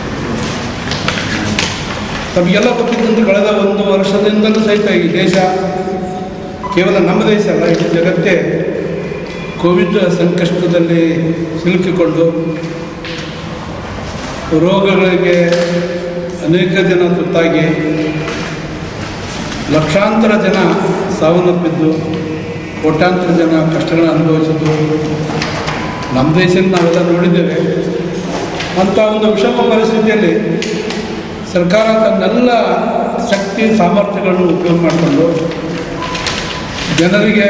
ನಮಗೆಲ್ಲ ಗೊತ್ತಿದ್ದಂತೆ ಕಳೆದ ಒಂದು ವರ್ಷದಿಂದಲೂ ಸಹಿತ ಈ ದೇಶ ಕೇವಲ ನಮ್ಮ ದೇಶ ಅಲ್ಲ ಇಡೀ ಜಗತ್ತೇ ಕೋವಿಡ್ ಸಂಕಷ್ಟದಲ್ಲಿ ಸಿಲುಕಿಕೊಂಡು ರೋಗಗಳಿಗೆ ಅನೇಕ ಜನ ತುತ್ತಾಗಿ ಲಕ್ಷಾಂತರ ಜನ ಸಾವನ್ನಪ್ಪಿದ್ದು ಕೋಟ್ಯಾಂತರ ಜನ ಕಷ್ಟಗಳನ್ನು ಅನುಭವಿಸಿದ್ದು ನಮ್ಮ ದೇಶದಲ್ಲಿ ನಾವೆಲ್ಲ ನೋಡಿದ್ದೇವೆ ಅಂಥ ಒಂದು ವಿಷಮ ಪರಿಸ್ಥಿತಿಯಲ್ಲಿ ಸರ್ಕಾರ ತನ್ನೆಲ್ಲ ಶಕ್ತಿ ಸಾಮರ್ಥ್ಯಗಳನ್ನು ಉಪಯೋಗ ಮಾಡಿಕೊಂಡು ಜನರಿಗೆ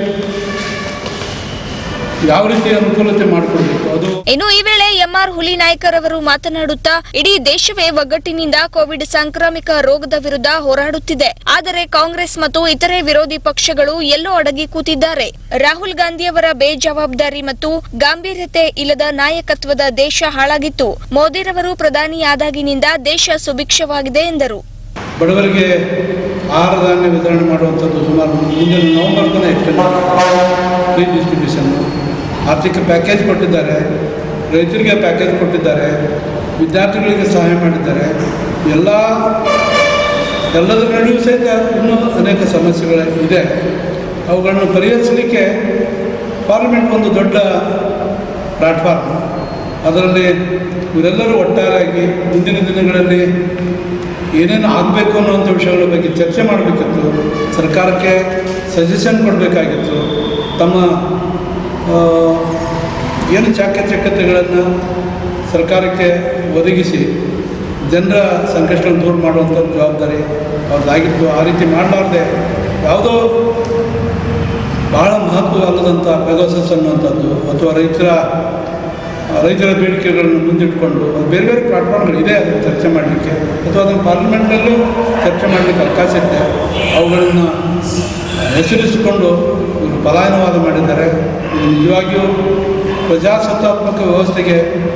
ಯಾವ ರೀತಿ ಅನುಕೂಲತೆ ಮಾಡಿಕೊಡ್ಬೇಕು ಅದು ಇನ್ನು ಈ ವೇಳೆ ಎಂಆರ್ ಹುಲಿನಾಯ್ಕರ್ ಅವರು ಮಾತನಾಡುತ್ತಾ ಇಡೀ ದೇಶವೇ ಒಗ್ಗಟ್ಟಿನಿಂದ ಕೋವಿಡ್ ಸಾಂಕ್ರಾಮಿಕ ರೋಗದ ವಿರುದ್ಧ ಹೋರಾಡುತ್ತಿದೆ ಆದರೆ ಕಾಂಗ್ರೆಸ್ ಮತ್ತು ಇತರೆ ವಿರೋಧಿ ಪಕ್ಷಗಳು ಎಲ್ಲೋ ಅಡಗಿ ಕೂತಿದ್ದಾರೆ ರಾಹುಲ್ ಗಾಂಧಿಯವರ ಬೇಜವಾಬ್ದಾರಿ ಮತ್ತು ಗಾಂಭೀರ್ಯತೆ ಇಲ್ಲದ ನಾಯಕತ್ವದ ದೇಶ ಹಾಳಾಗಿತ್ತು ಮೋದಿರವರು ಪ್ರಧಾನಿಯಾದಾಗಿನಿಂದ ದೇಶ ಸುಭಿಕ್ಷವಾಗಿದೆ ಎಂದರು ಬಡವರಿಗೆ ಆಹಾರ ಧಾನ್ಯ ವಿತರಣೆ ಮಾಡುವಂಥದ್ದು ಸುಮಾರು ಮುಂದಿನ ನವೆಂಬರ್ ತನಕ ಎಕ್ಸ್ಟೆಂಡ್ ಫ್ರೀ ಡಿಸ್ಟ್ರಿಬ್ಯೂಷನ್ನು ಆರ್ಥಿಕ ಪ್ಯಾಕೇಜ್ ಕೊಟ್ಟಿದ್ದಾರೆ ರೈತರಿಗೆ ಪ್ಯಾಕೇಜ್ ಕೊಟ್ಟಿದ್ದಾರೆ ವಿದ್ಯಾರ್ಥಿಗಳಿಗೆ ಸಹಾಯ ಮಾಡಿದ್ದಾರೆ ಎಲ್ಲ ಎಲ್ಲದರ ನಡುವೆ ಸಹಿತ ಇನ್ನೂ ಅನೇಕ ಸಮಸ್ಯೆಗಳು ಇದೆ ಅವುಗಳನ್ನು ಪರಿಹರಿಸಲಿಕ್ಕೆ ಪಾರ್ಲಿಮೆಂಟ್ ಒಂದು ದೊಡ್ಡ ಪ್ಲ್ಯಾಟ್ಫಾರ್ಮ್ ಅದರಲ್ಲಿ ಇವರೆಲ್ಲರೂ ಒಟ್ಟಾರೆಯಾಗಿ ಮುಂದಿನ ದಿನಗಳಲ್ಲಿ ಏನೇನು ಆಗಬೇಕು ಅನ್ನುವಂಥ ವಿಷಯಗಳ ಬಗ್ಗೆ ಚರ್ಚೆ ಮಾಡಬೇಕಿತ್ತು ಸರ್ಕಾರಕ್ಕೆ ಸಜೆಷನ್ ಕೊಡಬೇಕಾಗಿತ್ತು ತಮ್ಮ ಆ, ಏನು ಚಾಕಚಕ್ಯತೆಗಳನ್ನು ಸರ್ಕಾರಕ್ಕೆ ಒದಗಿಸಿ ಜನರ ಸಂಕಷ್ಟವನ್ನು ದೂರ ಮಾಡುವಂಥ ಜವಾಬ್ದಾರಿ ಅವ್ರದ್ದಾಗಿತ್ತು ಆ ರೀತಿ ಮಾಡಲಾರ್ದೆ ಯಾವುದೋ ಬಹಳ ಮಹತ್ವ ಅಲ್ಲದಂಥ ಪೆಗಾಸಸ್ ಅನ್ನುವಂಥದ್ದು ಅಥವಾ ರೈತರ ರೈತರ ಬೇಡಿಕೆಗಳನ್ನು ಮುಂದಿಟ್ಕೊಂಡು ಅದು ಬೇರೆ ಬೇರೆ ಪ್ಲಾಟ್ಫಾರ್ಮ್ಗಳಿದೆ ಅದನ್ನು ಚರ್ಚೆ ಮಾಡಲಿಕ್ಕೆ ಅಥವಾ ಅದನ್ನು ಪಾರ್ಲಿಮೆಂಟ್ನಲ್ಲೂ ಚರ್ಚೆ ಮಾಡಲಿಕ್ಕೆ ಅವಕಾಶ ಇದೆ ಅವುಗಳನ್ನು ಹೆಸರಿಸಿಕೊಂಡು ಇವರು ಪಲಾಯನವಾದ ಮಾಡಿದ್ದಾರೆ ಇದು ನಿಜವಾಗಿಯೂ ಪ್ರಜಾಸತ್ತಾತ್ಮಕ ವ್ಯವಸ್ಥೆಗೆ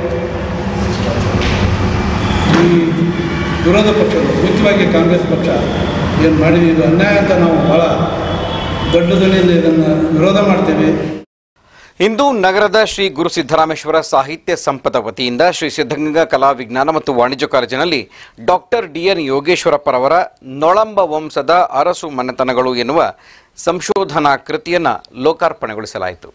ಈ ವಿರೋಧ ಪಕ್ಷಗಳು ಮುಖ್ಯವಾಗಿ ಕಾಂಗ್ರೆಸ್ ಪಕ್ಷ ಏನು ಮಾಡಿದೆ ಇದು ಅನ್ಯಾಯ ಅಂತ ನಾವು ಭಾಳ ದೊಡ್ಡ ಧ್ವನಿಯಲ್ಲಿ ಇದನ್ನು ವಿರೋಧ ಮಾಡ್ತೇವೆ ಇಂದು ನಗರದ ಶ್ರೀ ಗುರು ಸಿದ್ದರಾಮೇಶ್ವರ ಸಾಹಿತ್ಯ ಸಂಪದ ವತಿಯಿಂದ ಶ್ರೀ ಸಿದ್ಧಗಂಗಾ ಕಲಾ ವಿಜ್ಞಾನ ಮತ್ತು ವಾಣಿಜ್ಯ ಕಾಲೇಜಿನಲ್ಲಿ ಡಾಕ್ಟರ್ ಡಿಎನ್ ಯೋಗೇಶ್ವರಪ್ಪರವರ ನೊಳಂಬ ವಂಶದ ಅರಸು ಮನೆತನಗಳು ಎನ್ನುವ ಸಂಶೋಧನಾ ಕೃತಿಯನ್ನು ಲೋಕಾರ್ಪಣೆಗೊಳಿಸಲಾಯಿತು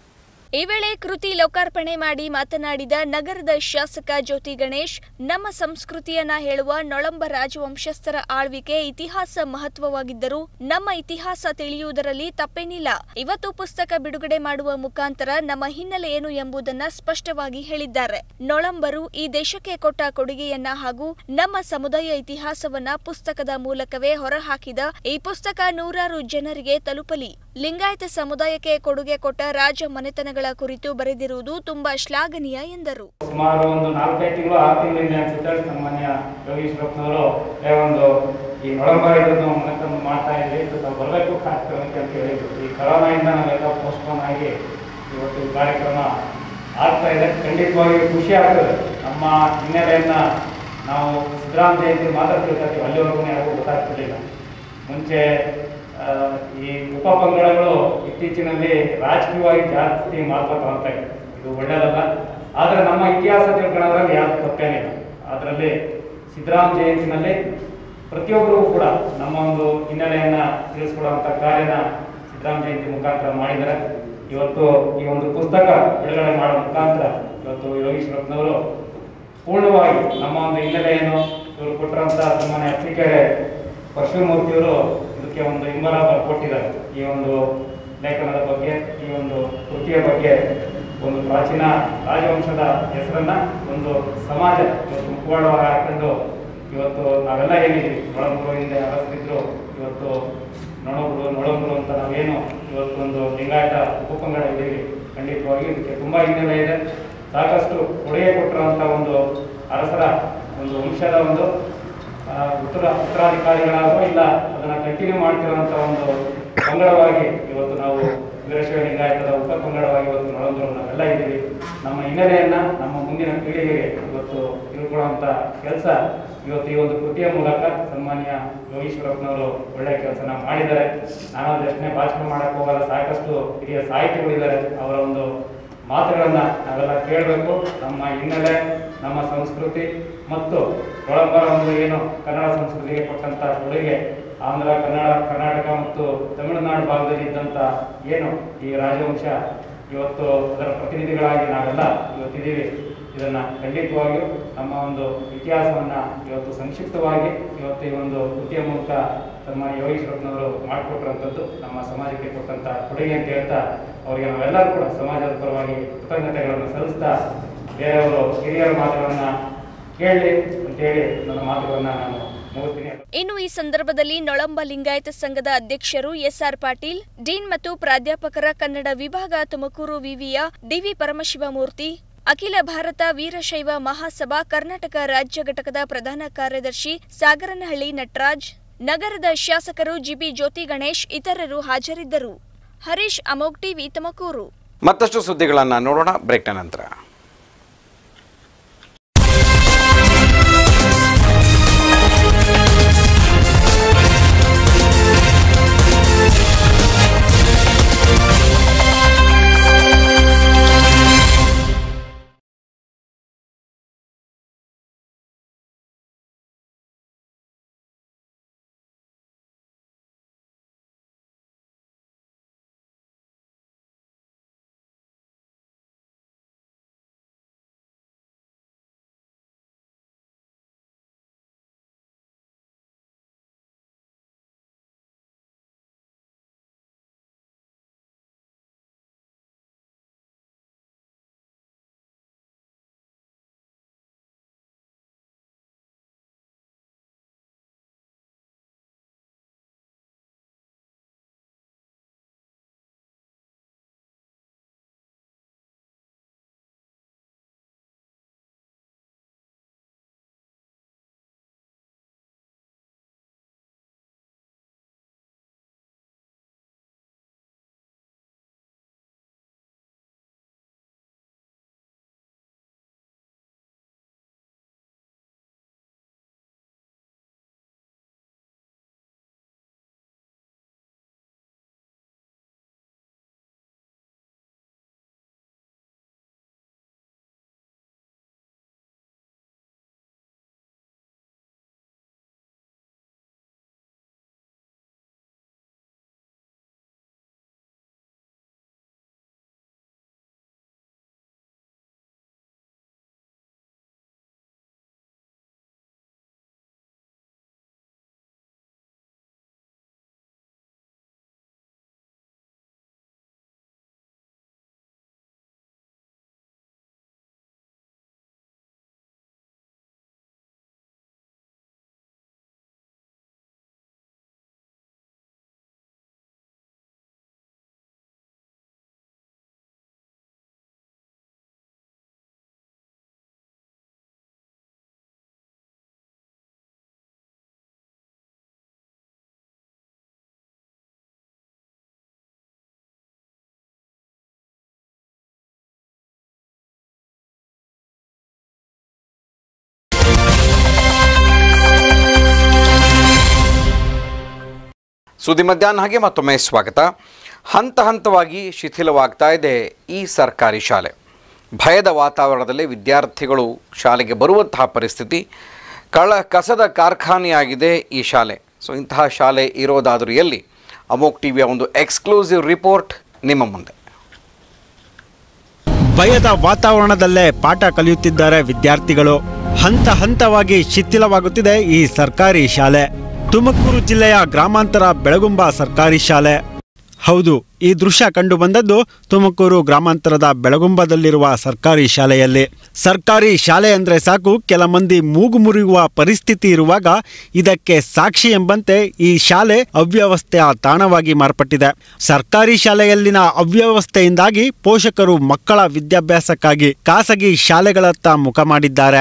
ಈ ವೇಳೆ ಕೃತಿ ಲೋಕಾರ್ಪಣೆ ಮಾಡಿ ಮಾತನಾಡಿದ ನಗರದ ಶಾಸಕ ಜ್ಯೋತಿ ಗಣೇಶ್ ನಮ್ಮ ಸಂಸ್ಕೃತಿಯನ್ನ ಹೇಳುವ ನೊಳಂಬ ರಾಜವಂಶಸ್ಥರ ಆಳ್ವಿಕೆ ಇತಿಹಾಸ ಮಹತ್ವವಾಗಿದ್ದರೂ ನಮ್ಮ ಇತಿಹಾಸ ತಿಳಿಯುವುದರಲ್ಲಿ ತಪ್ಪೇನಿಲ್ಲ ಇವತ್ತು ಪುಸ್ತಕ ಬಿಡುಗಡೆ ಮಾಡುವ ಮುಖಾಂತರ ನಮ್ಮ ಹಿನ್ನೆಲೆ ಏನು ಎಂಬುದನ್ನ ಸ್ಪಷ್ಟವಾಗಿ ಹೇಳಿದ್ದಾರೆ ನೊಳಂಬರು ಈ ದೇಶಕ್ಕೆ ಕೊಟ್ಟ ಕೊಡುಗೆಯನ್ನ ಹಾಗೂ ನಮ್ಮ ಸಮುದಾಯ ಇತಿಹಾಸವನ್ನ ಪುಸ್ತಕದ ಮೂಲಕವೇ ಹೊರಹಾಕಿದ ಈ ಪುಸ್ತಕ ನೂರಾರು ಜನರಿಗೆ ತಲುಪಲಿ ಲಿಂಗಾಯತ ಸಮುದಾಯಕ್ಕೆ ಕೊಡುಗೆ ಕೊಟ್ಟ ರಾಜ ಮನೆತನಗಳ ಕುರಿತು ಬರೆದಿರುವುದು ತುಂಬಾ ಶ್ಲಾಘನೀಯ ಎಂದರು ಸುಮಾರು ಒಂದು ನಾಲ್ಕೈದು ತಿಂಗಳು ಆರು ತಿಂಗಳಿಂದ ಅನ್ಸುತ್ತೆ ಸಾಮಾನ್ಯ ಯೋಗೀಶ್ವರಪ್ಪನವರು ಏ ಒಂದು ಈ ನೊಳಂಬ ಇದನ್ನು ಮನೆತಂದು ಮಾಡ್ತಾ ಇದ್ವಿ ಇದು ನಾವು ಬರಬೇಕು ಕಾರ್ಯಕ್ರಮಕ್ಕೆ ಅಂತ ಹೇಳಿದ್ರು ಈ ಕರೋನಾಯಿಂದ ನಾವೆಲ್ಲ ಪೋಸ್ಟ್ಪೋನ್ ಆಗಿ ಇವತ್ತು ಈ ಕಾರ್ಯಕ್ರಮ ಆಗ್ತಾ ಇದೆ ಖಂಡಿತವಾಗಿ ಖುಷಿ ಆಗ್ತದೆ ನಮ್ಮ ಹಿನ್ನೆಲೆಯನ್ನ ನಾವು ಸಿದ್ದರಾಮ ಜಯಂತಿ ಮಾತ್ರ ತಿಳ್ಕೊತೀವಿ ಅಲ್ಲಿವರೆಗೂ ಯಾರಿಗೂ ಗೊತ್ತಾಗ್ತಿರ್ಲಿಲ್ಲ ಮುಂಚೆ ಆ, ಈ ಉಪಪಂಗಡಗಳು ಇತ್ತೀಚಿನಲ್ಲಿ ರಾಜಕೀಯವಾಗಿ ಜಾಸ್ತಿ ಮಹತ್ವ ತಗೊಳ್ತಾ ಇದೆ ಇದು ಒಳ್ಳೆಯದಲ್ಲ ಆದರೆ ನಮ್ಮ ಇತಿಹಾಸ ತಿಳ್ಕೊಳ್ಳೋದ್ರಲ್ಲಿ ಯಾವುದು ತಪ್ಪೇನಿಲ್ಲ ಅದರಲ್ಲಿ ಸಿದ್ದರಾಮ ಜಯಂತಿನಲ್ಲಿ ಪ್ರತಿಯೊಬ್ಬರೂ ಕೂಡ ನಮ್ಮ ಒಂದು ಹಿನ್ನೆಲೆಯನ್ನ ತಿಳಿಸ್ಕೊಡುವಂಥ ಕಾರ್ಯನ ಸಿದ್ದರಾಮ ಜಯಂತಿ ಮುಖಾಂತರ ಮಾಡಿದ್ದಾರೆ ಇವತ್ತು ಈ ಒಂದು ಪುಸ್ತಕ ಬಿಡುಗಡೆ ಮಾಡೋ ಮುಖಾಂತರ ಇವತ್ತು ಯೋಗೀಶ್ವರಪ್ಪನವರು ಪೂರ್ಣವಾಗಿ ನಮ್ಮ ಒಂದು ಹಿನ್ನೆಲೆಯನ್ನು ಇವರು ಕೊಟ್ಟಿರುವಂಥ ಸನ್ಮಾನ್ಯ ಅರ್ಸಿಕೆರೆ ಪರಶುಮೂರ್ತಿಯವರು ಇದಕ್ಕೆ ಒಂದು ಹಿಂಬಲ ಕೊಟ್ಟಿದ್ದಾರೆ ಈ ಒಂದು ಲೇಖನದ ಬಗ್ಗೆ ಈ ಒಂದು ಕೃತಿಯ ಬಗ್ಗೆ ಒಂದು ಪ್ರಾಚೀನ ರಾಜವಂಶದ ಹೆಸರನ್ನ ಒಂದು ಸಮಾಜ ಇವತ್ತು ಮುಖವಾಡವಾಗಿ ಹಾಕೊಂಡು ಇವತ್ತು ನಾವೆಲ್ಲ ಏನಿದ್ದೀವಿ ನೊಳಂಬರು ಹಿಂದೆ ಅರಸರಿದ್ರು ಇವತ್ತು ನೊಳಂಬರು ನೊಳಂಬರು ಅಂತ ನಾವೇನು ಇವತ್ತು ಒಂದು ಲಿಂಗಾಯತ ಉಪಪಂಗಡ ಇದ್ದೀವಿ ಖಂಡಿತವಾಗಿ ಇದಕ್ಕೆ ತುಂಬಾ ಹಿನ್ನೆಲೆ ಇದೆ ಸಾಕಷ್ಟು ಕೊಡುಗೆ ಕೊಟ್ಟಿರುವಂಥ ಒಂದು ಅರಸರ ಒಂದು ವಂಶದ ಒಂದು ಆ, ಉತ್ತರ ಉತ್ತರಾಧಿಕಾರಿಗಳಾಗೋ ಇಲ್ಲ ಅದನ್ನ ಕಂಟಿನ್ಯೂ ಮಾಡ್ತಿರುವಂತ ಒಂದು ಪಂಗಡವಾಗಿ ಇವತ್ತು ನಾವು ವೀರಶೈವ ಲಿಂಗಾಯತದ ಉಪ ಪಂಗಡವಾಗಿ ಇವತ್ತು ನೊಳಂಬರು ನಾವೆಲ್ಲ ಇದ್ದೀವಿ ನಮ್ಮ ಹಿನ್ನೆಲೆಯನ್ನ ನಮ್ಮ ಮುಂದಿನ ಪೀಳಿಗೆಗೆ ಇವತ್ತು ತಿಳ್ಕೊಳ್ಳುವಂತ ಕೆಲಸ ಇವತ್ತು ಈ ಒಂದು ಕೃತಿಯ ಮೂಲಕ ಸನ್ಮಾನ್ಯ ಯೋಗೀಶ್ವರಪ್ಪನವರು ಒಳ್ಳೆ ಕೆಲಸನ ಮಾಡಿದ್ದಾರೆ ನಾನು ಅದಷ್ಟೇ ಭಾಷಣ ಮಾಡಕ್ ಹೋಗಲ್ಲ ಸಾಕಷ್ಟು ಹಿರಿಯ ಸಾಹಿತಿಗಳಿದ್ದಾರೆ ಅವರ ಒಂದು ಮಾತುಗಳನ್ನು ನಾವೆಲ್ಲ ಕೇಳಬೇಕು ನಮ್ಮ ಹಿನ್ನೆಲೆ ನಮ್ಮ ಸಂಸ್ಕೃತಿ ಮತ್ತು ಒಳಂಬರ ಒಂದು ಏನು ಕನ್ನಡ ಸಂಸ್ಕೃತಿಗೆ ಕೊಟ್ಟಂತ ಕೊಡುಗೆ ಆಂಧ್ರ ಕನ್ನಡ ಕರ್ನಾಟಕ ಮತ್ತು ತಮಿಳುನಾಡು ಭಾಗದಲ್ಲಿ ಇದ್ದಂಥ ಏನು ಈ ರಾಜವಂಶ ಇವತ್ತು ಅದರ ಪ್ರತಿನಿಧಿಗಳಾಗಿ ನಾವೆಲ್ಲ ಇವತ್ತಿದ್ದೀವಿ ಇದನ್ನ ಖಂಡಿತವಾಗಿಯೂ ನಮ್ಮ ಒಂದು ಇತಿಹಾಸವನ್ನ ಇವತ್ತು ಸಂಕ್ಷಿಪ್ತವಾಗಿ ಇವತ್ತು ಈ ಒಂದು ಕೃತಿಯ ಮೂಲಕ ಸನ್ಮಾನ್ಯ ಯೋಗೀಶ್ವರಪ್ಪನವರು ಮಾಡಿಕೊಟ್ಟಿರುವಂಥದ್ದು ನಮ್ಮ ಸಮಾಜಕ್ಕೆ ಕೊಟ್ಟಂತ ಕೊಡುಗೆ ಅಂತ ಹೇಳ್ತಾ ಅವರಿಗೆ ನಾವೆಲ್ಲರೂ ಕೂಡ ಸಮಾಜದ ಪರವಾಗಿ ಕೃತಜ್ಞತೆಗಳನ್ನು ಸಲ್ಲಿಸ್ತಾ ಬೇರೆಯವರು ಹಿರಿಯರ ಮಾತುಗಳನ್ನ ಕೇಳಲಿ ಅಂತೇಳಿ ನನ್ನ ಮಾತುಗಳನ್ನ ನಾನು ಮುಗಿಸ್ತೀನಿ ಇನ್ನು ಈ ಸಂದರ್ಭದಲ್ಲಿ ನೊಳಂಬ ಲಿಂಗಾಯತ ಸಂಘದ ಅಧ್ಯಕ್ಷರು ಎಸ್ಆರ್ ಪಾಟೀಲ್ ಡೀನ್ ಮತ್ತು ಪ್ರಾಧ್ಯಾಪಕರ ಕನ್ನಡ ವಿಭಾಗ ತುಮಕೂರು ವಿವಿಯ ಡಿವಿ ಪರಮಶಿವಮೂರ್ತಿ ಅಖಿಲ ಭಾರತ ವೀರಶೈವ ಮಹಾಸಭಾ ಕರ್ನಾಟಕ ರಾಜ್ಯ ಘಟಕದ ಪ್ರಧಾನ ಕಾರ್ಯದರ್ಶಿ ಸಾಗರನಹಳ್ಳಿ ನಟರಾಜ್ ನಗರದ ಶಾಸಕರು ಜಿಬಿ ಜ್ಯೋತಿ ಗಣೇಶ್ ಇತರರು ಹಾಜರಿದ್ದರು ಹರೀಶ್ ಅಮೋಗ್ ಟಿವಿ ತುಮಕೂರು ಮತ್ತಷ್ಟು ಸುದ್ದಿಗಳನ್ನು ನೋಡೋಣ ಬ್ರೇಕ್ನ ನಂತರ ಸುದ್ದಿ ಮಧ್ಯಾಹ್ನ ಹಾಗೆ ಮತ್ತೊಮ್ಮೆ ಸ್ವಾಗತ ಹಂತ ಹಂತವಾಗಿ ಶಿಥಿಲವಾಗ್ತಾ ಇದೆ ಈ ಸರ್ಕಾರಿ ಶಾಲೆ ಭಯದ ವಾತಾವರಣದಲ್ಲಿ ವಿದ್ಯಾರ್ಥಿಗಳು ಶಾಲೆಗೆ ಬರುವಂತಹ ಪರಿಸ್ಥಿತಿ ಕಳ ಕಸದ ಕಾರ್ಖಾನೆಯಾಗಿದೆ ಈ ಶಾಲೆ ಸೊ ಇಂತಹ ಶಾಲೆ ಇರೋದಾದರೂ ಎಲ್ಲಿ ಅಮೋಕ್ ಟಿವಿಯ ಒಂದು ಎಕ್ಸ್ಕ್ಲೂಸಿವ್ ರಿಪೋರ್ಟ್ ನಿಮ್ಮ ಮುಂದೆ ಭಯದ ವಾತಾವರಣದಲ್ಲೇ ಪಾಠ ಕಲಿಯುತ್ತಿದ್ದಾರೆ ವಿದ್ಯಾರ್ಥಿಗಳು ಹಂತ ಹಂತವಾಗಿ ಶಿಥಿಲವಾಗುತ್ತಿದೆ ಈ ಸರ್ಕಾರಿ ಶಾಲೆ ತುಮಕೂರು ಜಿಲ್ಲೆಯ ಗ್ರಾಮಾಂತರ ಬೆಳಗುಂಬ ಸರ್ಕಾರಿ ಶಾಲೆ ಹೌದು ಈ ದೃಶ್ಯ ಕಂಡು ಬಂದದ್ದು ತುಮಕೂರು ಗ್ರಾಮಾಂತರದ ಬೆಳಗುಂಬದಲ್ಲಿರುವ ಸರ್ಕಾರಿ ಶಾಲೆಯಲ್ಲಿ ಸರ್ಕಾರಿ ಶಾಲೆ ಅಂದ್ರೆ ಸಾಕು ಕೆಲ ಮಂದಿ ಮೂಗು ಮುರಿಯುವ ಪರಿಸ್ಥಿತಿ ಇರುವಾಗ ಇದಕ್ಕೆ ಸಾಕ್ಷಿ ಎಂಬಂತೆ ಈ ಶಾಲೆ ಅವ್ಯವಸ್ಥೆಯ ತಾಣವಾಗಿ ಮಾರ್ಪಟ್ಟಿದೆ ಸರ್ಕಾರಿ ಶಾಲೆಯಲ್ಲಿನ ಅವ್ಯವಸ್ಥೆಯಿಂದಾಗಿ ಪೋಷಕರು ಮಕ್ಕಳ ವಿದ್ಯಾಭ್ಯಾಸಕ್ಕಾಗಿ ಖಾಸಗಿ ಶಾಲೆಗಳತ್ತ ಮುಖ ಮಾಡಿದ್ದಾರೆ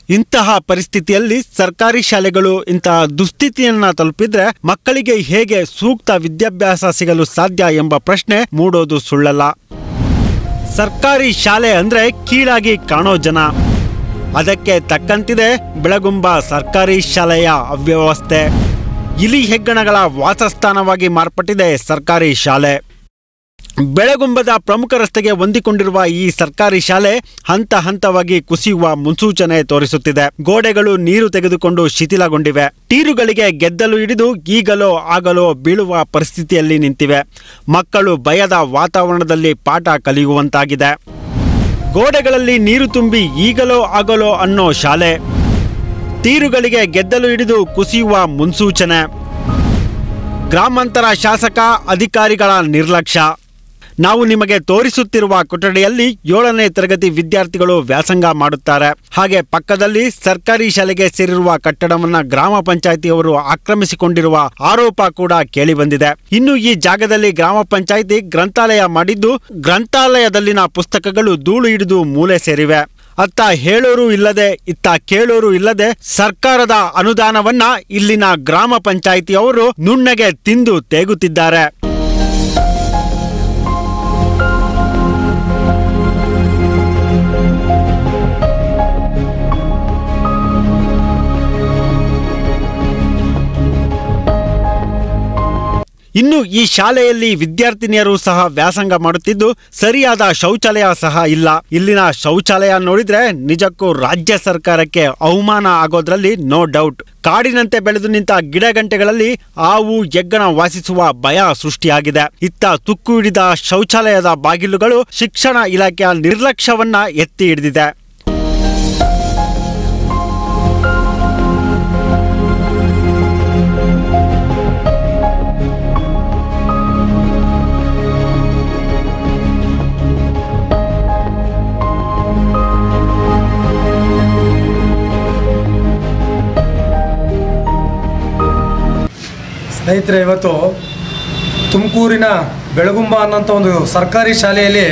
ಇಂತಹ ಪರಿಸ್ಥಿತಿಯಲ್ಲಿ ಸರ್ಕಾರಿ ಶಾಲೆಗಳು ಇಂತಹ ದುಸ್ಥಿತಿಯನ್ನ ತಲುಪಿದ್ರೆ ಮಕ್ಕಳಿಗೆ ಹೇಗೆ ಸೂಕ್ತ ವಿದ್ಯಾಭ್ಯಾಸ ಸಿಗಲು ಸಾಧ್ಯ ಎಂಬ ಪ್ರಶ್ನೆ ಮೂಡೋದು ಸುಳ್ಳಲ್ಲ ಸರ್ಕಾರಿ ಶಾಲೆ ಅಂದ್ರೆ ಕೀಳಾಗಿ ಕಾಣೋ ಜನ ಅದಕ್ಕೆ ತಕ್ಕಂತಿದೆ ಬೆಳಗುಂಬ ಸರ್ಕಾರಿ ಶಾಲೆಯ ಅವ್ಯವಸ್ಥೆ ಇಲಿ ಹೆಗ್ಗಣಗಳ ವಾಸಸ್ಥಾನವಾಗಿ ಮಾರ್ಪಟ್ಟಿದೆ ಸರ್ಕಾರಿ ಶಾಲೆ ಬೆಳಗುಂಬದ ಪ್ರಮುಖ ರಸ್ತೆಗೆ ಹೊಂದಿಕೊಂಡಿರುವ ಈ ಸರ್ಕಾರಿ ಶಾಲೆ ಹಂತ ಹಂತವಾಗಿ ಕುಸಿಯುವ ಮುನ್ಸೂಚನೆ ತೋರಿಸುತ್ತಿದೆ ಗೋಡೆಗಳು ನೀರು ತೆಗೆದುಕೊಂಡು ಶಿಥಿಲಗೊಂಡಿವೆ ಟೀರುಗಳಿಗೆ ಗೆದ್ದಲು ಹಿಡಿದು ಈಗಲೋ ಆಗಲೋ ಬೀಳುವ ಪರಿಸ್ಥಿತಿಯಲ್ಲಿ ನಿಂತಿವೆ ಮಕ್ಕಳು ಭಯದ ವಾತಾವರಣದಲ್ಲಿ ಪಾಠ ಕಲಿಯುವಂತಾಗಿದೆ ಗೋಡೆಗಳಲ್ಲಿ ನೀರು ತುಂಬಿ ಈಗಲೋ ಆಗಲೋ ಅನ್ನೋ ಶಾಲೆ ತೀರುಗಳಿಗೆ ಗೆದ್ದಲು ಹಿಡಿದು ಕುಸಿಯುವ ಮುನ್ಸೂಚನೆ ಗ್ರಾಮಾಂತರ ಶಾಸಕ ಅಧಿಕಾರಿಗಳ ನಿರ್ಲಕ್ಷ್ಯ ನಾವು ನಿಮಗೆ ತೋರಿಸುತ್ತಿರುವ ಕೊಠಡಿಯಲ್ಲಿ ಏಳನೇ ತರಗತಿ ವಿದ್ಯಾರ್ಥಿಗಳು ವ್ಯಾಸಂಗ ಮಾಡುತ್ತಾರೆ ಹಾಗೆ ಪಕ್ಕದಲ್ಲಿ ಸರ್ಕಾರಿ ಶಾಲೆಗೆ ಸೇರಿರುವ ಕಟ್ಟಡವನ್ನ ಗ್ರಾಮ ಪಂಚಾಯಿತಿಯವರು ಆಕ್ರಮಿಸಿಕೊಂಡಿರುವ ಆರೋಪ ಕೂಡ ಕೇಳಿಬಂದಿದೆ ಇನ್ನು ಈ ಜಾಗದಲ್ಲಿ ಗ್ರಾಮ ಪಂಚಾಯಿತಿ ಗ್ರಂಥಾಲಯ ಮಾಡಿದ್ದು ಗ್ರಂಥಾಲಯದಲ್ಲಿನ ಪುಸ್ತಕಗಳು ಧೂಳು ಹಿಡಿದು ಮೂಲೆ ಸೇರಿವೆ ಅತ್ತ ಹೇಳೋರು ಇಲ್ಲದೆ ಇತ್ತ ಕೇಳೋರು ಇಲ್ಲದೆ ಸರ್ಕಾರದ ಅನುದಾನವನ್ನ ಇಲ್ಲಿನ ಗ್ರಾಮ ಪಂಚಾಯಿತಿಯವರು ನುಣ್ಣಗೆ ತಿಂದು ತೇಗುತ್ತಿದ್ದಾರೆ ಇನ್ನು ಈ ಶಾಲೆಯಲ್ಲಿ ವಿದ್ಯಾರ್ಥಿನಿಯರು ಸಹ ವ್ಯಾಸಂಗ ಮಾಡುತ್ತಿದ್ದು ಸರಿಯಾದ ಶೌಚಾಲಯ ಸಹ ಇಲ್ಲ ಇಲ್ಲಿನ ಶೌಚಾಲಯ ನೋಡಿದ್ರೆ ನಿಜಕ್ಕೂ ರಾಜ್ಯ ಸರ್ಕಾರಕ್ಕೆ ಅವಮಾನ ಆಗೋದ್ರಲ್ಲಿ ನೋ ಡೌಟ್ ಕಾಡಿನಂತೆ ಬೆಳೆದು ನಿಂತ ಗಿಡಗಂಟೆಗಳಲ್ಲಿ ಹಾವು ಎಗ್ಗಣ ವಾಸಿಸುವ ಭಯ ಸೃಷ್ಟಿಯಾಗಿದೆ ಇತ್ತ ತುಕ್ಕು ಹಿಡಿದ ಶೌಚಾಲಯದ ಬಾಗಿಲುಗಳು ಶಿಕ್ಷಣ ಇಲಾಖೆಯ ನಿರ್ಲಕ್ಷ್ಯವನ್ನ ಎತ್ತಿ ಹಿಡಿದಿದೆ ಸ್ನೇಹಿತರೆ ಇವತ್ತು ತುಮಕೂರಿನ ಬೆಳಗುಂಬ ಅನ್ನೋಂಥ ಒಂದು ಸರ್ಕಾರಿ ಶಾಲೆಯಲ್ಲಿ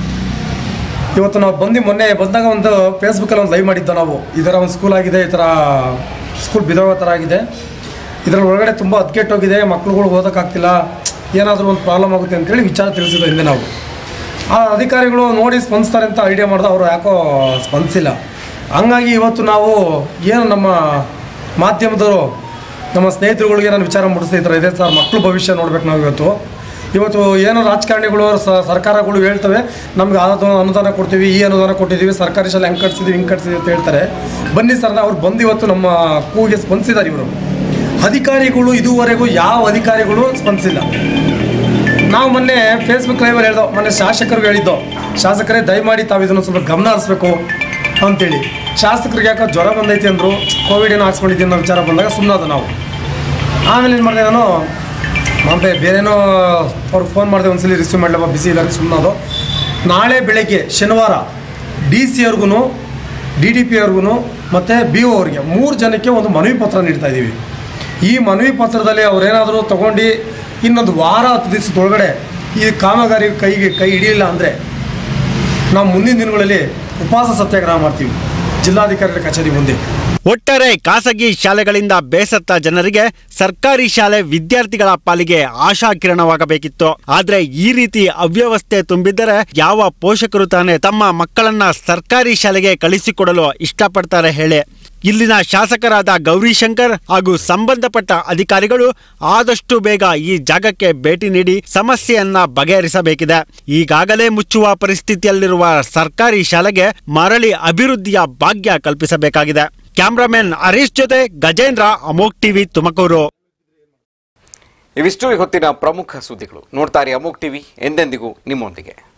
ಇವತ್ತು ನಾವು ಬಂದು ಮೊನ್ನೆ ಬಂದಾಗ ಒಂದು ಫೇಸ್ಬುಕ್ಕಲ್ಲಿ ಒಂದು ಲೈವ್ ಮಾಡಿದ್ದೋ ನಾವು ಈ ಥರ ಒಂದು ಸ್ಕೂಲ್ ಆಗಿದೆ ಈ ಥರ ಸ್ಕೂಲ್ ಬಿದೋಗೋ ಥರ ಆಗಿದೆ ಇದರಲ್ಲಿ ಒಳಗಡೆ ತುಂಬ ಹದ್ಗೆಟ್ಟೋಗಿದೆ ಮಕ್ಳುಗಳು ಓದೋಕ್ಕಾಗ್ತಿಲ್ಲ ಏನಾದರೂ ಒಂದು ಪ್ರಾಬ್ಲಮ್ ಆಗುತ್ತೆ ಅಂತೇಳಿ ವಿಚಾರ ತಿಳಿಸಿದ್ದು ಹಿಂದೆ ನಾವು ಆ ಅಧಿಕಾರಿಗಳು ನೋಡಿ ಸ್ಪಂದಿಸ್ತಾರೆ ಅಂತ ಐಡಿಯಾ ಮಾಡಿದ ಅವರು ಯಾಕೋ ಸ್ಪಂದಿಸಿಲ್ಲ ಹಂಗಾಗಿ ಇವತ್ತು ನಾವು ಏನು ನಮ್ಮ ಮಾಧ್ಯಮದವರು ನಮ್ಮ ಸ್ನೇಹಿತರುಗಳಿಗೆ ನಾನು ವಿಚಾರ ಮೂಡಿಸ್ತಾ ಈ ಥರ ಇದೆ ಸರ್ ಮಕ್ಕಳು ಭವಿಷ್ಯ ನೋಡ್ಬೇಕು ನಾವು ಇವತ್ತು ಇವತ್ತು ಏನೋ ರಾಜಕಾರಣಿಗಳು ಸ- ಸರ್ಕಾರಗಳು ಹೇಳ್ತವೆ ನಮ್ಗೆ ಅದು ಅನುದಾನ ಕೊಡ್ತೀವಿ ಈ ಅನುದಾನ ಕೊಟ್ಟಿದ್ದೀವಿ ಸರ್ಕಾರಿ ಶಾಲೆ ಹೆಂಗೆ ಕಟ್ಸಿದ್ದೀವಿ ಹಿಂಗೆ ಕಟ್ಸಿದ್ದೀವಿ ಅಂತ ಹೇಳ್ತಾರೆ ಬನ್ನಿ ಸರ್ ಅವ್ರು ಬಂದು ಇವತ್ತು ನಮ್ಮ ಕೂಗಿಗೆ ಸ್ಪಂದಿಸಿದ್ದಾರೆ ಇವರು ಅಧಿಕಾರಿಗಳು ಇದುವರೆಗೂ ಯಾವ ಅಧಿಕಾರಿಗಳು ಸ್ಪಂದಿಸಿಲ್ಲ ನಾವು ಮೊನ್ನೆ ಫೇಸ್ಬುಕ್ ಲೈವಲ್ಲಿ ಹೇಳ್ದೋ ಮೊನ್ನೆ ಶಾಸಕರಿಗೆ ಹೇಳಿದ್ದೋ ಶಾಸಕರೇ ದಯಮಾಡಿ ತಾವು ಇದನ್ನು ಸ್ವಲ್ಪ ಗಮನ ಹರಿಸ್ಬೇಕು ಅಂತೇಳಿ ಶಾಸಕರಿಗೆ ಯಾಕೆ ಜ್ವರ ಬಂದೈತಿ ಅಂದರು ಕೋವಿಡ್ ಏನೋ ಹಾಕ್ಸ್ಕೊಂಡಿದ್ದೀನಿ ಅನ್ನೋ ವಿಚಾರ ಬಂದಾಗ ಸುಮ್ಮನಾದ ನಾವು ಆಮೇಲೆ ಏನು ಮಾಡಿದೆ ನಾನು ಮತ್ತೆ ಬೇರೇನೋ ಅವ್ರಿಗೆ ಫೋನ್ ಮಾಡಿದೆ ಒಂದ್ಸಲಿ ರಿಸೀವ್ ಮಾಡಲಪ್ಪ ಬಿಸಿ ಇದ್ದಾರೆ ಸುಮ್ಮನಾದು ನಾಳೆ ಬೆಳಗ್ಗೆ ಶನಿವಾರ ಡಿ ಸಿ ಅವ್ರಿಗೂ ಡಿ ಡಿ ಪಿ ಅವ್ರಿಗೂ ಮತ್ತು ಬಿ ಒ ಅವ್ರಿಗೆ ಮೂರು ಜನಕ್ಕೆ ಒಂದು ಮನವಿ ಪತ್ರ ನೀಡ್ತಾ ಇದ್ದೀವಿ ಈ ಮನವಿ ಪತ್ರದಲ್ಲಿ ಅವರೇನಾದರೂ ತೊಗೊಂಡು ಇನ್ನೊಂದು ವಾರ ಹತ್ತು ದಿವಸದೊಳಗಡೆ ಈ ಕಾಮಗಾರಿ ಕೈಗೆ ಕೈ ಹಿಡಿಯಿಲ್ಲ ಅಂದರೆ ನಾವು ಮುಂದಿನ ದಿನಗಳಲ್ಲಿ ಉಪವಾಸ ಸತ್ಯಾಗ್ರಹ ಮಾಡ್ತೀವಿ ಜಿಲ್ಲಾಧಿಕಾರಿಗಳ ಕಚೇರಿ ಮುಂದೆ ಒಟ್ಟಾರೆ ಖಾಸಗಿ ಶಾಲೆಗಳಿಂದ ಬೇಸತ್ತ ಜನರಿಗೆ ಸರ್ಕಾರಿ ಶಾಲೆ ವಿದ್ಯಾರ್ಥಿಗಳ ಪಾಲಿಗೆ ಆಶಾ ಕಿರಣವಾಗಬೇಕಿತ್ತು ಆದ್ರೆ ಈ ರೀತಿ ಅವ್ಯವಸ್ಥೆ ತುಂಬಿದ್ದರೆ ಯಾವ ಪೋಷಕರು ತಾನೇ ತಮ್ಮ ಮಕ್ಕಳನ್ನ ಸರ್ಕಾರಿ ಶಾಲೆಗೆ ಕಳಿಸಿಕೊಡಲು ಇಷ್ಟಪಡ್ತಾರೆ ಹೇಳಿ ಇಲ್ಲಿನ ಶಾಸಕರಾದ ಗೌರಿಶಂಕರ್ ಹಾಗೂ ಸಂಬಂಧಪಟ್ಟ ಅಧಿಕಾರಿಗಳು ಆದಷ್ಟು ಬೇಗ ಈ ಜಾಗಕ್ಕೆ ಭೇಟಿ ನೀಡಿ ಸಮಸ್ಯೆಯನ್ನ ಬಗೆಹರಿಸಬೇಕಿದೆ ಈಗಾಗಲೇ ಮುಚ್ಚುವ ಪರಿಸ್ಥಿತಿಯಲ್ಲಿರುವ ಸರ್ಕಾರಿ ಶಾಲೆಗೆ ಮರಳಿ ಅಭಿವೃದ್ಧಿಯ ಭಾಗ್ಯ ಕಲ್ಪಿಸಬೇಕಾಗಿದೆ ಕ್ಯಾಮ್ರಾಮನ್ ಹರೀಶ್ ಜೊತೆ ಗಜೇಂದ್ರ ಅಮೋಕ್ ಟಿವಿ ತುಮಕೂರು ಇವಿಷ್ಟು ಈ ಹೊತ್ತಿನ ಪ್ರಮುಖ ಸುದ್ದಿಗಳು ನೋಡ್ತಾರೆ ಅಮೋಕ್ ಟಿವಿ ಎಂದೆಂದಿಗೂ ನಿಮ್ಮೊಂದಿಗೆ